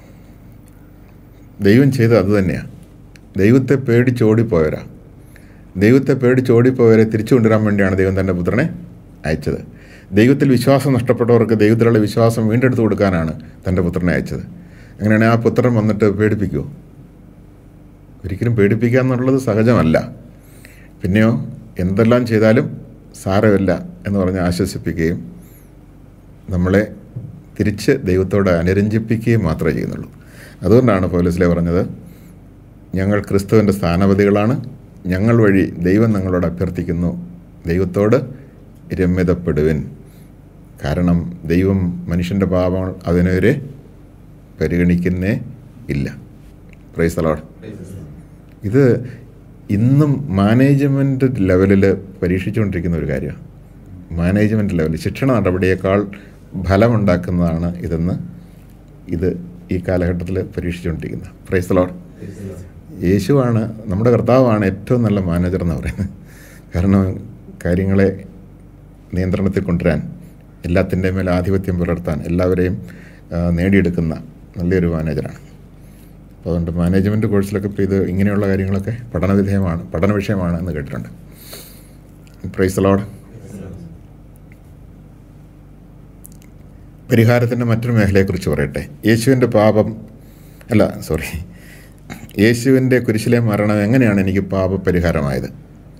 ദൈവം ചെയ്തത് അതുതന്നെയാണ് ദൈവത്തെ പേടിച്ചോടിപ്പോയവരാ ദൈവത്തെ പേടിച്ചോടിപ്പോയവരെ തിരിച്ചു കൊണ്ടുവരാൻ വേണ്ടിയാണ് ദൈവം തൻ്റെ പുത്രനെ അയച്ചത് ദൈവത്തിൽ വിശ്വാസം നഷ്ടപ്പെട്ടവർക്ക് ദൈവത്തിലുള്ള വിശ്വാസം വീണ്ടെടുത്ത് കൊടുക്കാനാണ് തൻ്റെ പുത്രനെ അയച്ചത് അങ്ങനെയാണെങ്കിൽ ആ പുത്രൻ വന്നിട്ട് പേടിപ്പിക്കുമോ ഒരിക്കലും പേടിപ്പിക്കുക എന്നുള്ളത് സഹജമല്ല പിന്നെയോ എന്തെല്ലാം ചെയ്താലും സാരമില്ല എന്ന് പറഞ്ഞ് ആശ്വസിപ്പിക്കുകയും നമ്മളെ തിരിച്ച് ദൈവത്തോട് അനുരഞ്ജിപ്പിക്കുകയും മാത്രമേ ചെയ്യുന്നുള്ളൂ അതുകൊണ്ടാണ് പോലീസിലെ പറഞ്ഞത് ഞങ്ങൾ ക്രിസ്തുവിൻ്റെ സ്ഥാനപതികളാണ് ഞങ്ങൾ വഴി ദൈവം ഞങ്ങളോട് അഭ്യർത്ഥിക്കുന്നു ദൈവത്തോട് രമ്യതപ്പെടുവിൻ കാരണം ദൈവം മനുഷ്യൻ്റെ പാപങ്ങൾ അതിനെതിരെ പരിഗണിക്കുന്നേ ഇല്ല പ്രൈസ് അലോഡ് ഇത് ഇന്നും മാനേജ്മെൻറ്റ് ലെവലിൽ പരീക്ഷിച്ചുകൊണ്ടിരിക്കുന്ന ഒരു കാര്യമാണ് മാനേജ്മെൻറ്റ് ലെവലിൽ ശിക്ഷണ നടപടിയേക്കാൾ ഫലമുണ്ടാക്കുന്നതാണ് ഇതെന്ന് ഇത് ഈ കാലഘട്ടത്തിൽ പരീക്ഷിച്ചുകൊണ്ടിരിക്കുന്നത് പ്രൈസ് ലോഡ് യേശുവാണ് നമ്മുടെ കർത്താവാണ് ഏറ്റവും നല്ല മാനേജർ എന്ന് പറയുന്നത് കാരണം കാര്യങ്ങളെ നിയന്ത്രണത്തിൽ കൊണ്ടുവരാൻ എല്ലാത്തിൻ്റെ മേൽ ആധിപത്യം പുലർത്താൻ എല്ലാവരെയും ആ, നേടിയെടുക്കുന്ന നല്ലൊരു മാനേജറാണ് അപ്പോൾ അതുകൊണ്ട് മാനേജ്മെൻറ്റ് കോഴ്സിലൊക്കെ ഇപ്പോൾ ഇത് ഇങ്ങനെയുള്ള കാര്യങ്ങളൊക്കെ പഠന വിധേയമാണ് പഠന വിഷയമാണ് എന്ന് കേട്ടിട്ടുണ്ട് പ്രൈസ് ലോഡ് പരിഹാരത്തിൻ്റെ മറ്റൊരു മേഖലയെക്കുറിച്ച് പറയട്ടെ യേശുവിൻ്റെ പാപം അല്ല സോറി യേശുവിൻ്റെ കുരിശിലെ മരണം എങ്ങനെയാണ് എനിക്ക് പാപപരിഹാരമായത്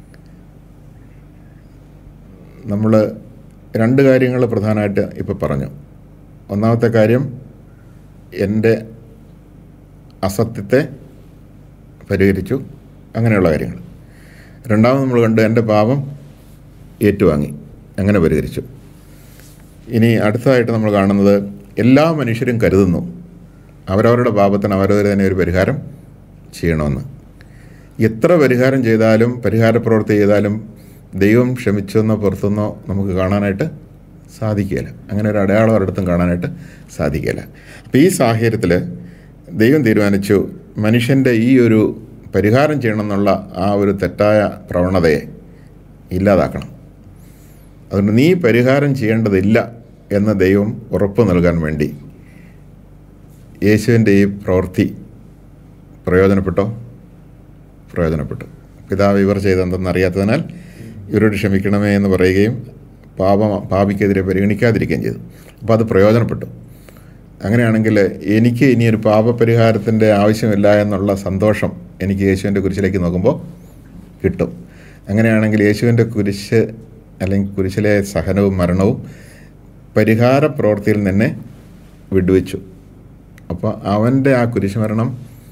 നമ്മൾ രണ്ട് കാര്യങ്ങൾ പ്രധാനമായിട്ട് ഇപ്പോൾ പറഞ്ഞു ഒന്നാമത്തെ കാര്യം എൻ്റെ അസത്യത്തെ പരിഹരിച്ചു അങ്ങനെയുള്ള കാര്യങ്ങൾ രണ്ടാമത് നമ്മൾ കണ്ട് എൻ്റെ പാപം ഏറ്റുവാങ്ങി അങ്ങനെ പരിഹരിച്ചു ഇനി അടുത്തതായിട്ട് നമ്മൾ കാണുന്നത് എല്ലാ മനുഷ്യരും കരുതുന്നു അവരവരുടെ പാപത്തിന് അവരവർ തന്നെ ഒരു പരിഹാരം ചെയ്യണമെന്ന് എത്ര പരിഹാരം ചെയ്താലും പരിഹാര പ്രവൃത്തി ചെയ്താലും ദൈവം ക്ഷമിച്ചെന്നോ പുറത്തുനിന്നോ നമുക്ക് കാണാനായിട്ട് സാധിക്കുകയില്ല അങ്ങനെ ഒരു അടയാളം ഒരിടത്തും കാണാനായിട്ട് സാധിക്കുകയില്ല അപ്പോൾ ഈ സാഹചര്യത്തിൽ ദൈവം തീരുമാനിച്ചു മനുഷ്യൻ്റെ ഈ ഒരു പരിഹാരം ചെയ്യണമെന്നുള്ള ആ ഒരു തെറ്റായ പ്രവണതയെ ഇല്ലാതാക്കണം അതുകൊണ്ട് നീ പരിഹാരം ചെയ്യേണ്ടതില്ല എന്ന് ദൈവം ഉറപ്പ് നൽകാൻ വേണ്ടി യേശുവിൻ്റെ ഈ പ്രവൃത്തി പ്രയോജനപ്പെട്ടോ പ്രയോജനപ്പെട്ടു പിതാവ് ഇവർ ചെയ്തെന്തെന്നറിയാത്തതിനാൽ ഇവരോട് ക്ഷമിക്കണമേ എന്ന് പറയുകയും പാപം പാപിക്കെതിരെ പരിഗണിക്കാതിരിക്കുകയും ചെയ്തു അപ്പോൾ അത് പ്രയോജനപ്പെട്ടു അങ്ങനെയാണെങ്കിൽ എനിക്ക് ഇനി ഒരു പാപപരിഹാരത്തിൻ്റെ ആവശ്യമില്ല എന്നുള്ള സന്തോഷം എനിക്ക് യേശുവിൻ്റെ കുരിശിലേക്ക് നോക്കുമ്പോൾ കിട്ടും അങ്ങനെയാണെങ്കിൽ യേശുവിൻ്റെ കുരിശ് അല്ലെങ്കിൽ കുരിശിലെ സഹനവും മരണവും പരിഹാര പ്രവൃത്തിയിൽ തന്നെ വിടുവെച്ചു അപ്പോൾ അവൻ്റെ ആ കുരിശുമരണം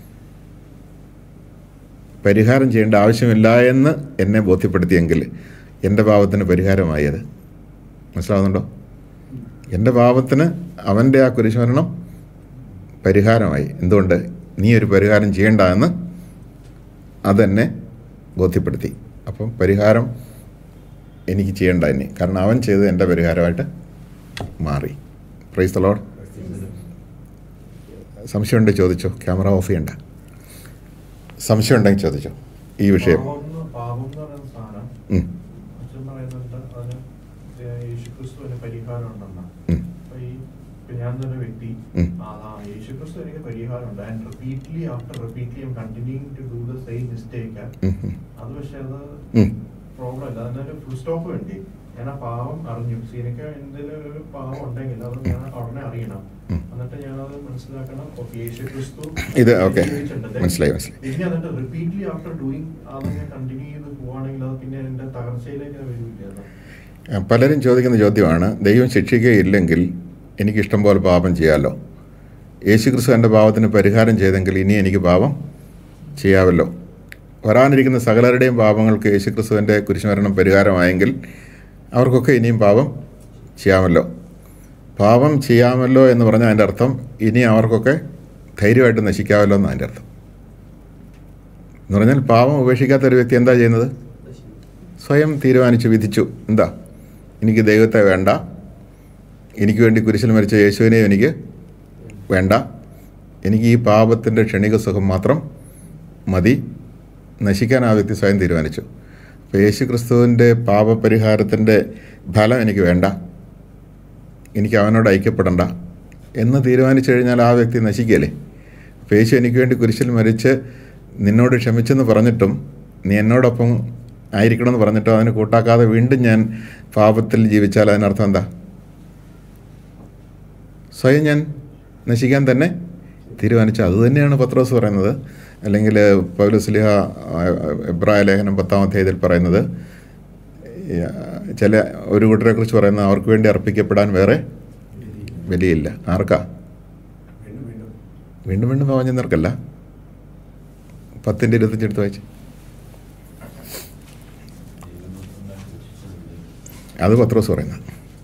പരിഹാരം ചെയ്യേണ്ട ആവശ്യമില്ല എന്ന് എന്നെ ബോധ്യപ്പെടുത്തിയെങ്കിൽ എൻ്റെ പാപത്തിന് പരിഹാരമായി അത് മനസ്സിലാവുന്നുണ്ടോ എൻ്റെ പാപത്തിന് അവൻ്റെ ആ കുരിശുമരണം പരിഹാരമായി എന്തുകൊണ്ട് നീ ഒരു പരിഹാരം ചെയ്യേണ്ട എന്ന് അതെന്നെ ബോധ്യപ്പെടുത്തി അപ്പം പരിഹാരം എനിക്ക് ചെയ്യേണ്ട ഇനി കാരണം അവൻ ചെയ്തത് എൻ്റെ പരിഹാരമായിട്ട് മാറി പ്രൈസ് ലോഡ് സംശയമുണ്ട് ചോദിച്ചോ ക്യാമറ ഓഫ് ചെയ്യണ്ട സംശയം ഉണ്ടെങ്കിൽ ചോദിച്ചോ ഈ വിഷയം പാപം എന്ന് പാപം എന്ന് പറയുന്ന സാധനം ഉം, അച്ഛൻ പറയുന്നുണ്ട് അതിന് യേശുക്രിസ്തുവിന് പരിഹാരം ഉണ്ടെന്ന് ഉം, അപ്പൊ ഈ ഇപ്പൊ ഞാൻ തന്നെ വ്യക്തി ഉം. അതാ യേശുക്രിസ്തു എനിക്ക് പരിഹാരം ഉണ്ട് and repeatedly after repeatedly I'm continuing to do the same mistake um, um, അത് പക്ഷെ അത് ഉം. പ്രോബ്ലം അല്ല അതിനൊരു ഫുൾ സ്റ്റോപ്പ് വേണ്ടി ഞാൻ ആ പാവം അറിഞ്ഞു സി എനിക്ക് എന്തെങ്കിലും ഒരു പാവം ഉണ്ടെങ്കിൽ അത് ഞാൻ ഉടനെ അറിയണം ഉം. എന്നിട്ട് ഞാനത് മനസ്സിലാക്കണം ഓക്കെ യേശു ക്രിസ്തു ഇത് ഓക്കെ ജീവിച്ചിട്ടുണ്ട്. മനസ്സിലായി മനസ്സിലായി പിന്നെ എന്നിട്ട് റിപ്പീറ്റ്ലി ആഫ്റ്റർ ഡൂയിങ് അത് ഞാൻ കണ്ടിന്യൂ ചെയ്ത് പോവാണെങ്കിൽ അത് പിന്നെ എന്റെ തകർച്ചയിലേക്ക് വരില്ല ആ, പലരും ചോദിക്കുന്ന ചോദ്യമാണ് ദൈവം ശിക്ഷിക്കുകയില്ലെങ്കിൽ എനിക്ക് ഇഷ്ടം പോലെ പാപം ചെയ്യാമല്ലോ യേശുക്രിസ്തു എൻ്റെ പാപത്തിന് പരിഹാരം ചെയ്തെങ്കിൽ ഇനി എനിക്ക് പാപം ചെയ്യാമല്ലോ വരാനിരിക്കുന്ന സകലരുടെയും പാപങ്ങൾക്ക് യേശുക്രിസ്തുവിൻ്റെ കുരിശുമരണം പരിഹാരമായെങ്കിൽ അവർക്കൊക്കെ ഇനിയും പാപം ചെയ്യാമല്ലോ പാപം ചെയ്യാമല്ലോ എന്ന് പറഞ്ഞാൽ അതിൻ്റെ അർത്ഥം ഇനി അവർക്കൊക്കെ ധൈര്യമായിട്ട് നശിക്കാമല്ലോ എന്നാണ് അതിൻ്റെ അർത്ഥം എന്ന് പറഞ്ഞാൽ പാപം ഉപേക്ഷിക്കാത്ത ഒരു വ്യക്തി എന്താ ചെയ്യുന്നത് സ്വയം തീരുമാനിച്ചു വിധിച്ചു എന്താ എനിക്ക് ദൈവത്തെ വേണ്ട എനിക്ക് വേണ്ടി കുരിശിൽ മരിച്ച യേശുവിനെയും എനിക്ക് വേണ്ട എനിക്ക് ഈ പാപത്തിൻ്റെ ക്ഷണിക സുഖം മാത്രം മതി നശിക്കാൻ ആ വ്യക്തി സ്വയം തീരുമാനിച്ചു അപ്പോൾ യേശു ക്രിസ്തുവിൻ്റെ പാപപരിഹാരത്തിൻ്റെ ഫലം എനിക്ക് വേണ്ട എനിക്ക് അവനോട് ഐക്യപ്പെടണ്ട എന്ന് തീരുമാനിച്ചു കഴിഞ്ഞാൽ ആ വ്യക്തി നശിക്കുകയല്ലേ അപ്പോൾ യേശു എനിക്ക് വേണ്ടി കുരിശിൽ മരിച്ച് നിന്നോട് ക്ഷമിച്ചെന്ന് പറഞ്ഞിട്ടും നീ എന്നോടൊപ്പം ആയിരിക്കണമെന്ന് പറഞ്ഞിട്ടും അതിന് കൂട്ടാക്കാതെ വീണ്ടും ഞാൻ പാപത്തിൽ ജീവിച്ചാൽ അതിനർത്ഥം എന്താ സ്വയം ഞാൻ നശിക്കാൻ തന്നെ തീരുമാനിച്ചു അത് തന്നെയാണ് പത്രോസ് പറയുന്നത് അല്ലെങ്കിൽ പൗലുസ്ലിഹ എബ്രായ ലേഖനം പത്താം അധ്യായത്തിൽ പറയുന്നത് ഈ, ആ, ചില ഒരു കൂട്ടരെ കുറിച്ച് പറയുന്ന അവർക്ക് വേണ്ടി അർപ്പിക്കപ്പെടാൻ വേറെ ബലിയില്ല ആർക്കാ വീണ്ടും വീണ്ടും പാവം ചെന്നവർക്കല്ല പത്തിൻ്റെ ഇരുപത്തഞ്ചെടുത്ത് വായിച്ച് അത് പത്രോസ് പറയുന്നത്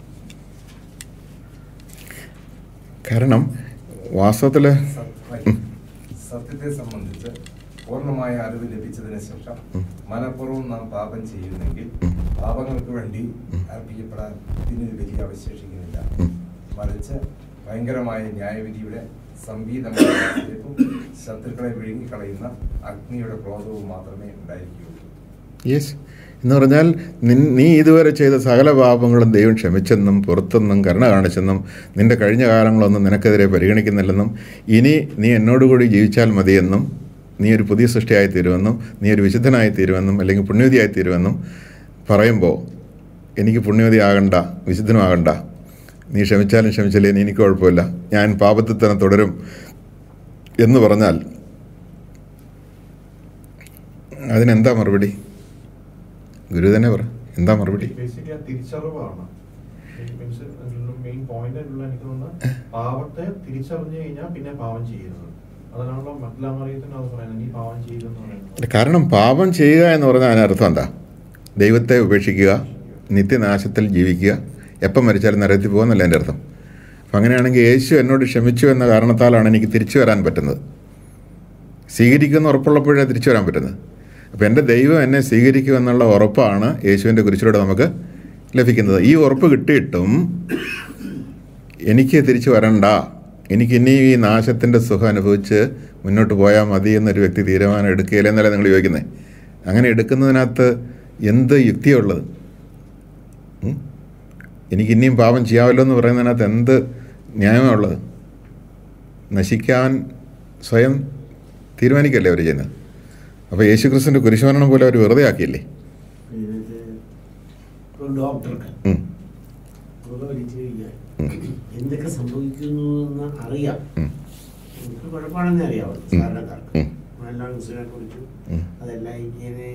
കാരണം വാസ്തവത്തിൽ സത്യം. സത്യത്തെ സംബന്ധിച്ച് പൂർണ്ണമായ അറിവ് ലഭിച്ചതിന് ശേഷം ഉം. മനഃപൂർവ്വം നാം പാപം ചെയ്യുന്നെങ്കിൽ ഉം. പാപങ്ങൾക്ക് വേണ്ടി ഉം. അർപ്പിക്കപ്പെടാൻ ഇതിനൊരു വലിയ അവശേഷിക്കുന്നില്ല ഉം. മറിച്ച് ഭയങ്കരമായ ന്യായവിധിയുടെ സംഗീതമായ ആശ്ചര്യവും ശത്രുക്കളെ വിഴുങ്ങിക്കളയുന്ന അഗ്നിയുടെ ക്രോധവും മാത്രമേ ഉണ്ടായിരിക്കുകയുള്ളൂ യെസ് എന്ന് പറഞ്ഞാൽ നിൻ നീ ഇതുവരെ ചെയ്ത സകല പാപങ്ങളും ദൈവം ക്ഷമിച്ചെന്നും പുറത്തെന്നും കരുണ കാണിച്ചെന്നും നിന്റെ കഴിഞ്ഞ കാലങ്ങളൊന്നും നിനക്കെതിരെ പരിഗണിക്കുന്നില്ലെന്നും ഇനി നീ എന്നോടുകൂടി ജീവിച്ചാൽ മതിയെന്നും നീ ഒരു പുതിയ സൃഷ്ടിയായി തീരുമെന്നും നീ ഒരു വിശുദ്ധനായി തീരുമെന്നും അല്ലെങ്കിൽ പുണ്യവതിയായി തീരുമെന്നും പറയുമ്പോൾ എനിക്ക് പുണ്യവതി ആകണ്ട വിശുദ്ധനുമാകണ്ട നീ ക്ഷമിച്ചാലും ക്ഷമിച്ചില്ലേ എനിക്ക് കുഴപ്പമില്ല ഞാൻ പാപത്തിൽ തന്നെ തുടരും എന്ന് പറഞ്ഞാൽ അതിനെന്താ മറുപടി ഗുരു തന്നെ പറ എന്താ മറുപടി ബേസിക്കലി ആ തിരിച്ചറിവാണ് മെയിൻ പോയിന്റ് ആയിട്ടുള്ള എനിക്ക് തോന്നുന്നത് പാവത്തെ തിരിച്ചറിഞ്ഞു കഴിഞ്ഞാൽ പിന്നെ പാവം ചെയ്യരുത് അതിനാണല്ലോ മറ്റെല്ലാം അറിയത്തിന് അത് പറയുന്നത് നീ പാവം ചെയ്തെന്ന് പറയുന്നത് അല്ല, കാരണം പാപം ചെയ്യുക എന്ന് പറഞ്ഞാൽ അതിനർത്ഥം എന്താ ദൈവത്തെ ഉപേക്ഷിക്കുക നിത്യനാശത്തിൽ ജീവിക്കുക എപ്പം മരിച്ചാലും നരകത്തിൽ പോകുന്നല്ല എൻ്റെ അർത്ഥം അപ്പം അങ്ങനെയാണെങ്കിൽ യേശു എന്നോട് ക്ഷമിച്ചു എന്ന കാരണത്താലാണ് എനിക്ക് തിരിച്ചു വരാൻ പറ്റുന്നത് സ്വീകരിക്കുന്ന ഉറപ്പുള്ളപ്പോഴേ തിരിച്ചു വരാൻ പറ്റുന്നത് അപ്പോൾ എൻ്റെ ദൈവം എന്നെ സ്വീകരിക്കുമെന്നുള്ള ഉറപ്പാണ് യേശുവിൻ്റെ കുരിശിലൂടെ നമുക്ക് ലഭിക്കുന്നത് ഈ ഉറപ്പ് കിട്ടിയിട്ടും എനിക്ക് തിരിച്ചു വരണ്ട എനിക്ക് ഇനി ഈ നാശത്തിൻ്റെ സുഖം അനുഭവിച്ച് മുന്നോട്ട് പോയാൽ മതി എന്നൊരു വ്യക്തി തീരുമാനം എടുക്കുകയില്ല എന്നല്ലേ നിങ്ങൾ ചോദിക്കുന്നത് അങ്ങനെ എടുക്കുന്നതിനകത്ത് എന്ത് യുക്തിയുള്ളത് ഉം? എനിക്ക് ഇനിയും പാപം ചെയ്യാമല്ലോ എന്ന് പറയുന്നതിനകത്ത് എന്ത് ന്യായമാണ് ഉള്ളത് നശിക്കാൻ സ്വയം തീരുമാനിക്കല്ലേ അവർ ചെയ്യുന്നത് അപ്പോൾ യേശു ക്രിസ്തുവിൻ്റെ കുരിശുമരണം പോലെ അവർ വെറുതെ ആക്കിയില്ലേ ഇതിനകത്ത് ഒരു ഡോക്ടർക്ക് ഉം. പുക വലിച്ചു കഴിഞ്ഞാൽ ഉം. എന്തൊക്കെ സംഭവിക്കുന്നു എന്ന് അറിയാം ഉം. നമുക്ക് കുഴപ്പമാണെന്ന് അറിയാമല്ലോ ഉം. സാധാരണക്കാർക്ക് ഉം. ലങ്സിനെ കുറിച്ചും ഉം. അതെല്ലാം ഇങ്ങനെ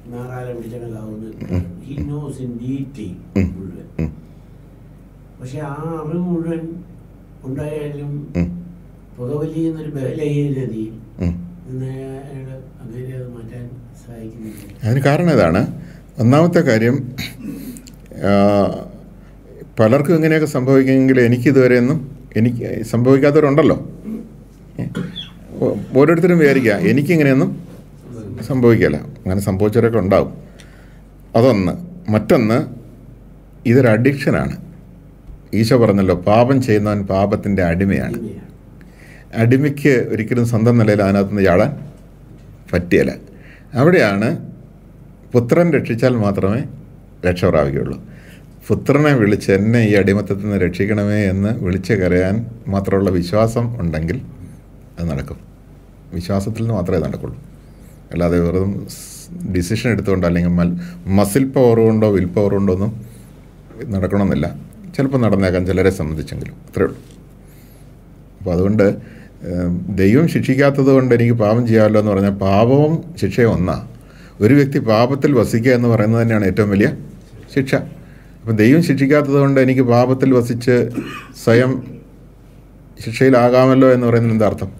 നാറാലെ പിടിച്ചണക്കാവുന്ന ഉം. ഹി നോസ് ഇൻ ഡീറ്റെയിൽ ഉം. മുഴുവൻ ഉം. പക്ഷെ ആ അറിവ് മുഴുവൻ ഉണ്ടായാലും ഉം. പുകവലി എന്നൊരു ബലഹീനതയിൽ ഉം. നിന്ന് അയാൾ അങ്ങനെ അത് മാറ്റാൻ സഹായിക്കുന്നില്ല അതിന് കാരണം ഇതാണ് ഒന്നാമത്തെ കാര്യം ആ, പലർക്കും ഇങ്ങനെയൊക്കെ സംഭവിക്കുമെങ്കിൽ എനിക്കിതുവരെയൊന്നും എനിക്ക് സംഭവിക്കാത്തവരുണ്ടല്ലോ ഏ, ഓ- ഓരോരുത്തരും വിചാരിക്കുക എനിക്കിങ്ങനെയൊന്നും സംഭവിക്കില്ല അങ്ങനെ സംഭവിച്ചവരൊക്കെ ഉണ്ടാവും അതൊന്ന് മറ്റൊന്ന് ഇതൊരു അഡിക്ഷനാണ് ഈശോ പറഞ്ഞല്ലോ പാപം ചെയ്യുന്നവൻ പാപത്തിൻ്റെ അടിമയാണ് അടിമയാണ്. അടിമയ്ക്ക് ഒരിക്കലും സ്വന്തം നിലയിൽ അതിനകത്തുനിന്ന് ചാടാൻ പറ്റിയല്ല അവിടെയാണ് പുത്രൻ രക്ഷിച്ചാൽ മാത്രമേ രക്ഷ പ്രാപിക്കുകയുള്ളൂ പുത്രനെ വിളിച്ച് എന്നെ ഈ അടിമത്തത്തിൽ നിന്ന് രക്ഷിക്കണമേ എന്ന് വിളിച്ച് കരയാൻ മാത്രമുള്ള വിശ്വാസം ഉണ്ടെങ്കിൽ അത് നടക്കും വിശ്വാസത്തിൽ നിന്ന് മാത്രമേ നടക്കുള്ളൂ അല്ലാതെ വെറും ഡിസിഷൻ എടുത്തുകൊണ്ട് അല്ലെങ്കിൽ മൽ മസിൽ പവർ കൊണ്ടോ വിൽ പവർ കൊണ്ടോ ഒന്നും നടക്കണമെന്നില്ല ചിലപ്പോൾ നടന്നേക്കാം ചിലരെ സംബന്ധിച്ചെങ്കിലും അത്രേ ഉള്ളൂ അപ്പോൾ അതുകൊണ്ട് ഏം, ദൈവം ശിക്ഷിക്കാത്തത് കൊണ്ട് എനിക്ക് പാപം ചെയ്യാമല്ലോ എന്ന് പറഞ്ഞാൽ പാപവും ശിക്ഷയും ഒന്നാ ഒരു വ്യക്തി പാപത്തിൽ വസിക്കുക എന്ന് പറയുന്നത് തന്നെയാണ് ഏറ്റവും വലിയ ശിക്ഷ അപ്പം ദൈവം ശിക്ഷിക്കാത്തത് കൊണ്ട് എനിക്ക് പാപത്തിൽ വസിച്ച് സ്വയം ശിക്ഷയിലാകാമല്ലോ എന്ന് പറയുന്നതിന് എന്താ അർത്ഥം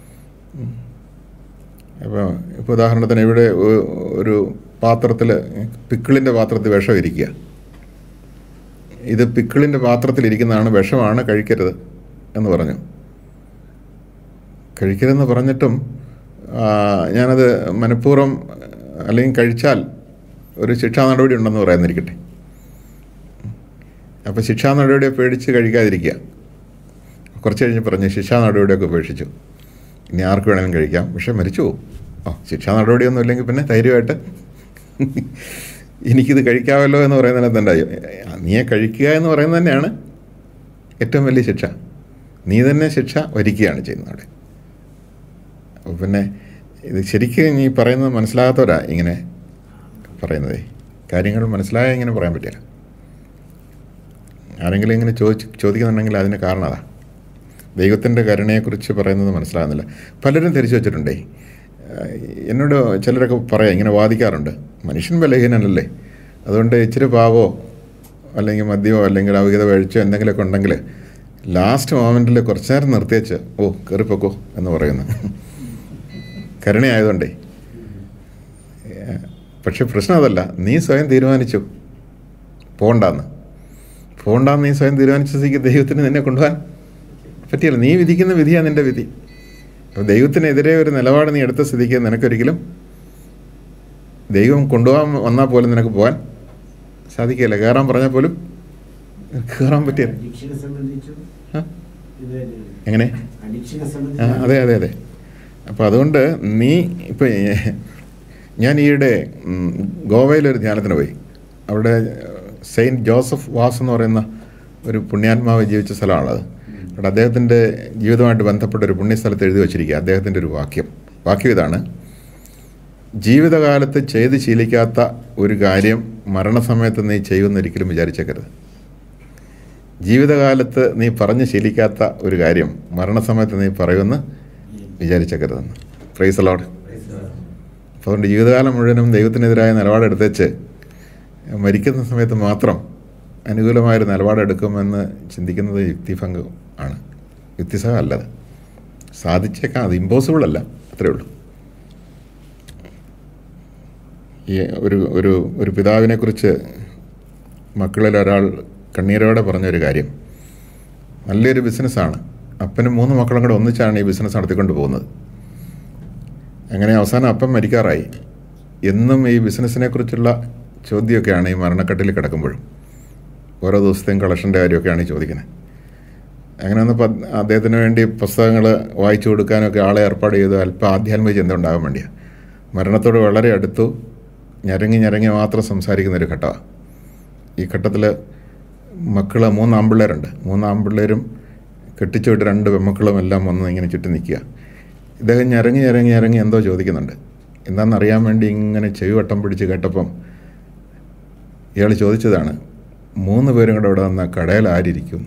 അപ്പോൾ ഇപ്പോൾ ഉദാഹരണത്തിന് ഇവിടെ ഒ- ഒരു പാത്രത്തിൽ പിക്കിളിൻ്റെ പാത്രത്തിൽ വിഷം ഇരിക്കുക ഇത് പിക്കിളിൻ്റെ പാത്രത്തിലിരിക്കുന്നതാണ് വിഷമാണ് കഴിക്കരുത് എന്ന് പറഞ്ഞു കഴിക്കരുതെന്ന് പറഞ്ഞിട്ടും ആ, ഞാനത് മനഃപൂർവ്വം അല്ലെങ്കിൽ കഴിച്ചാൽ ഒരു ശിക്ഷാ നടപടി ഉണ്ടെന്ന് പറയാന്നിരിക്കട്ടെ അപ്പോൾ ശിക്ഷാ നടപടിയെ പേടിച്ച് കഴിക്കാതിരിക്കുക കുറച്ച് കഴിഞ്ഞ് പറഞ്ഞ് ശിക്ഷാ നടപടിയൊക്കെ ഉപേക്ഷിച്ചു ഇനി ആർക്ക് വേണമെങ്കിലും കഴിക്കാം പക്ഷെ മരിച്ചു പോകും ആ ശിക്ഷാ നടപടിയൊന്നും ഇല്ലെങ്കിൽ പിന്നെ ധൈര്യമായിട്ട് എനിക്കിത് കഴിക്കാമല്ലോ എന്ന് പറയുന്നതിനകത്ത് എന്തായി നീയെ കഴിക്കുക എന്ന് പറയുന്നത് തന്നെയാണ് ഏറ്റവും വലിയ ശിക്ഷ നീ തന്നെ ശിക്ഷ വരിക്കുകയാണ് ചെയ്യുന്നത് അവിടെ അപ്പോൾ പിന്നെ ഇത് ശരിക്കും നീ പറയുന്നത് മനസ്സിലാകാത്തവരാ ഇങ്ങനെ പറയുന്നതേ കാര്യങ്ങൾ മനസ്സിലായാൽ ഇങ്ങനെ പറയാൻ പറ്റില്ല ആരെങ്കിലും ഇങ്ങനെ ചോദിച്ച് ചോദിക്കുന്നുണ്ടെങ്കിൽ അതിന് കാരണം അതാ ദൈവത്തിൻ്റെ കരുണയെക്കുറിച്ച് പറയുന്നത് മനസ്സിലാകുന്നില്ല പലരും ധരിച്ചു വെച്ചിട്ടുണ്ടേ ഏഹ് എന്നോട് ചിലരൊക്കെ പറയാം ഇങ്ങനെ വാദിക്കാറുണ്ട് മനുഷ്യൻ ബലഹീനനല്ലേ അതുകൊണ്ട് ഇച്ചിരി പാവോ അല്ലെങ്കിൽ മദ്യമോ അല്ലെങ്കിൽ അവിഹിത കഴിച്ചോ എന്തെങ്കിലുമൊക്കെ ഉണ്ടെങ്കിൽ ലാസ്റ്റ് മൊമെൻറ്റിൽ കുറച്ച് നേരം നിർത്തിവെച്ച് ഓ കയറിപ്പോക്കോ എന്ന് പറയുന്നു കരുണയായതുകൊണ്ടേ ഏഹ് പക്ഷെ പ്രശ്നം അതല്ല നീ സ്വയം തീരുമാനിച്ചു പോണ്ടാന്ന് പോണ്ടാന്ന് നീ സ്വയം തീരുമാനിച്ച സ്ഥിതിക്ക് ദൈവത്തിന് നിന്നെ കൊണ്ടുപോകാൻ പറ്റിയല്ല നീ വിധിക്കുന്ന വിധിയാണ് നിൻ്റെ വിധി അപ്പോൾ ദൈവത്തിനെതിരെ ഒരു നിലപാട് നീ എടുത്ത സ്ഥിതിക്ക് നിനക്കൊരിക്കലും ദൈവം കൊണ്ടുപോകാൻ വന്നാൽ പോലും നിനക്ക് പോകാൻ സാധിക്കില്ല കയറാൻ പറഞ്ഞാൽ പോലും കയറാൻ പറ്റിയല്ല അഡിക്ഷനെ സംബന്ധിച്ചും ആ? ഇത് തന്നെയാണ് എങ്ങനെ അഡിക്ഷനെ ആ, സംബന്ധിച്ച് അതെ അതെ അതെ അപ്പോൾ അതുകൊണ്ട് നീ ഇപ്പം ഞാൻ ഈയിടെ ഉം, ഗോവയിലൊരു ധ്യാനത്തിന് പോയി അവിടെ സെയിൻറ്റ് ജോസഫ് വാസ് എന്ന് പറയുന്ന ഒരു പുണ്യാത്മാവ് ജീവിച്ച സ്ഥലമാണത് അവിടെ അദ്ദേഹത്തിൻ്റെ ജീവിതമായിട്ട് ബന്ധപ്പെട്ട ഒരു പുണ്യസ്ഥലത്ത് എഴുതി വച്ചിരിക്കുക അദ്ദേഹത്തിൻ്റെ ഒരു വാക്യം വാക്യം ഇതാണ് ജീവിതകാലത്ത് ചെയ്ത് ശീലിക്കാത്ത ഒരു കാര്യം മരണസമയത്ത് നീ ചെയ്യുമെന്ന് ഒരിക്കലും വിചാരിച്ചേക്കരുത് ജീവിതകാലത്ത് നീ പറഞ്ഞ് ശീലിക്കാത്ത ഒരു കാര്യം മരണസമയത്ത് നീ പറയുമെന്ന് വിചാരിച്ചേക്കരുതെന്ന് പ്രൈസ് അലോഡ് അപ്പോൾ അതുകൊണ്ട് ജീവിതകാലം മുഴുവനും ദൈവത്തിനെതിരായ നിലപാടെടുത്തേച്ച് മരിക്കുന്ന സമയത്ത് മാത്രം അനുകൂലമായൊരു നിലപാടെടുക്കുമെന്ന് ചിന്തിക്കുന്നത് യുക്തിഭംഗം ആണ് യുക്തിസഹം അല്ലത് സാധിച്ചേക്കാം അത് ഇമ്പോസിബിൾ അല്ല അത്രേ ഉള്ളൂ ഈ ഒരു ഒരു ഒരു പിതാവിനെക്കുറിച്ച് മക്കളിൽ ഒരാൾ കണ്ണീരോടെ പറഞ്ഞൊരു കാര്യം നല്ലൊരു ബിസിനസ്സാണ് അപ്പനും മൂന്ന് മക്കളും കൂടെ ഒന്നിച്ചാണ് ഈ ബിസിനസ് നടത്തിക്കൊണ്ട് പോകുന്നത് അങ്ങനെ അവസാനം അപ്പം മരിക്കാറായി എന്നും ഈ ബിസിനസ്സിനെ കുറിച്ചുള്ള ചോദ്യമൊക്കെയാണ് ഈ മരണക്കെട്ടിൽ കിടക്കുമ്പോഴും ഓരോ ദിവസത്തെയും കളക്ഷൻ്റെ കാര്യമൊക്കെയാണ് ഈ ചോദിക്കുന്നത് അങ്ങനെ വന്നപ്പോൾ അദ്ദേഹത്തിന് വേണ്ടി പുസ്തകങ്ങൾ വായിച്ചു കൊടുക്കാനൊക്കെ ആളെ ഏർപ്പാട് ചെയ്ത് അല്പം ആധ്യാത്മിക ചിന്ത ഉണ്ടാകാൻ വേണ്ടിയാണ് മരണത്തോട് വളരെ അടുത്തു ഞരങ്ങി ഞരങ്ങി മാത്രം സംസാരിക്കുന്ന ഒരു ഘട്ടമാണ് ഈ ഘട്ടത്തിൽ മക്കൾ മൂന്ന് ആമ്പിള്ളേരുണ്ട് മൂന്ന് ആമ്പിള്ളേരും കെട്ടിച്ചു വിട്ട് രണ്ട് പെമ്മക്കളും എല്ലാം വന്ന് ഇങ്ങനെ ചുറ്റി നിൽക്കുക ഇദ്ദേഹം ഞരങ്ങി ഞരങ്ങി ഞരങ്ങി എന്തോ ചോദിക്കുന്നുണ്ട് എന്താണെന്നറിയാൻ വേണ്ടി ഇങ്ങനെ ചെവി വട്ടം പിടിച്ച് കേട്ടപ്പം ഇയാൾ ചോദിച്ചതാണ് മൂന്ന് പേരും കൂടെ ഇവിടെ വന്ന കടയിൽ ആരിയിരിക്കും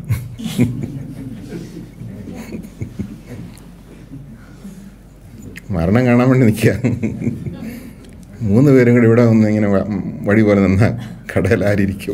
മരണം കാണാൻ വേണ്ടി നിൽക്കുക മൂന്ന് പേരും കൂടി ഇവിടെ ഒന്ന് ഇങ്ങനെ വ- വഴി പോലെ നിന്ന കടയിലാരിക്കും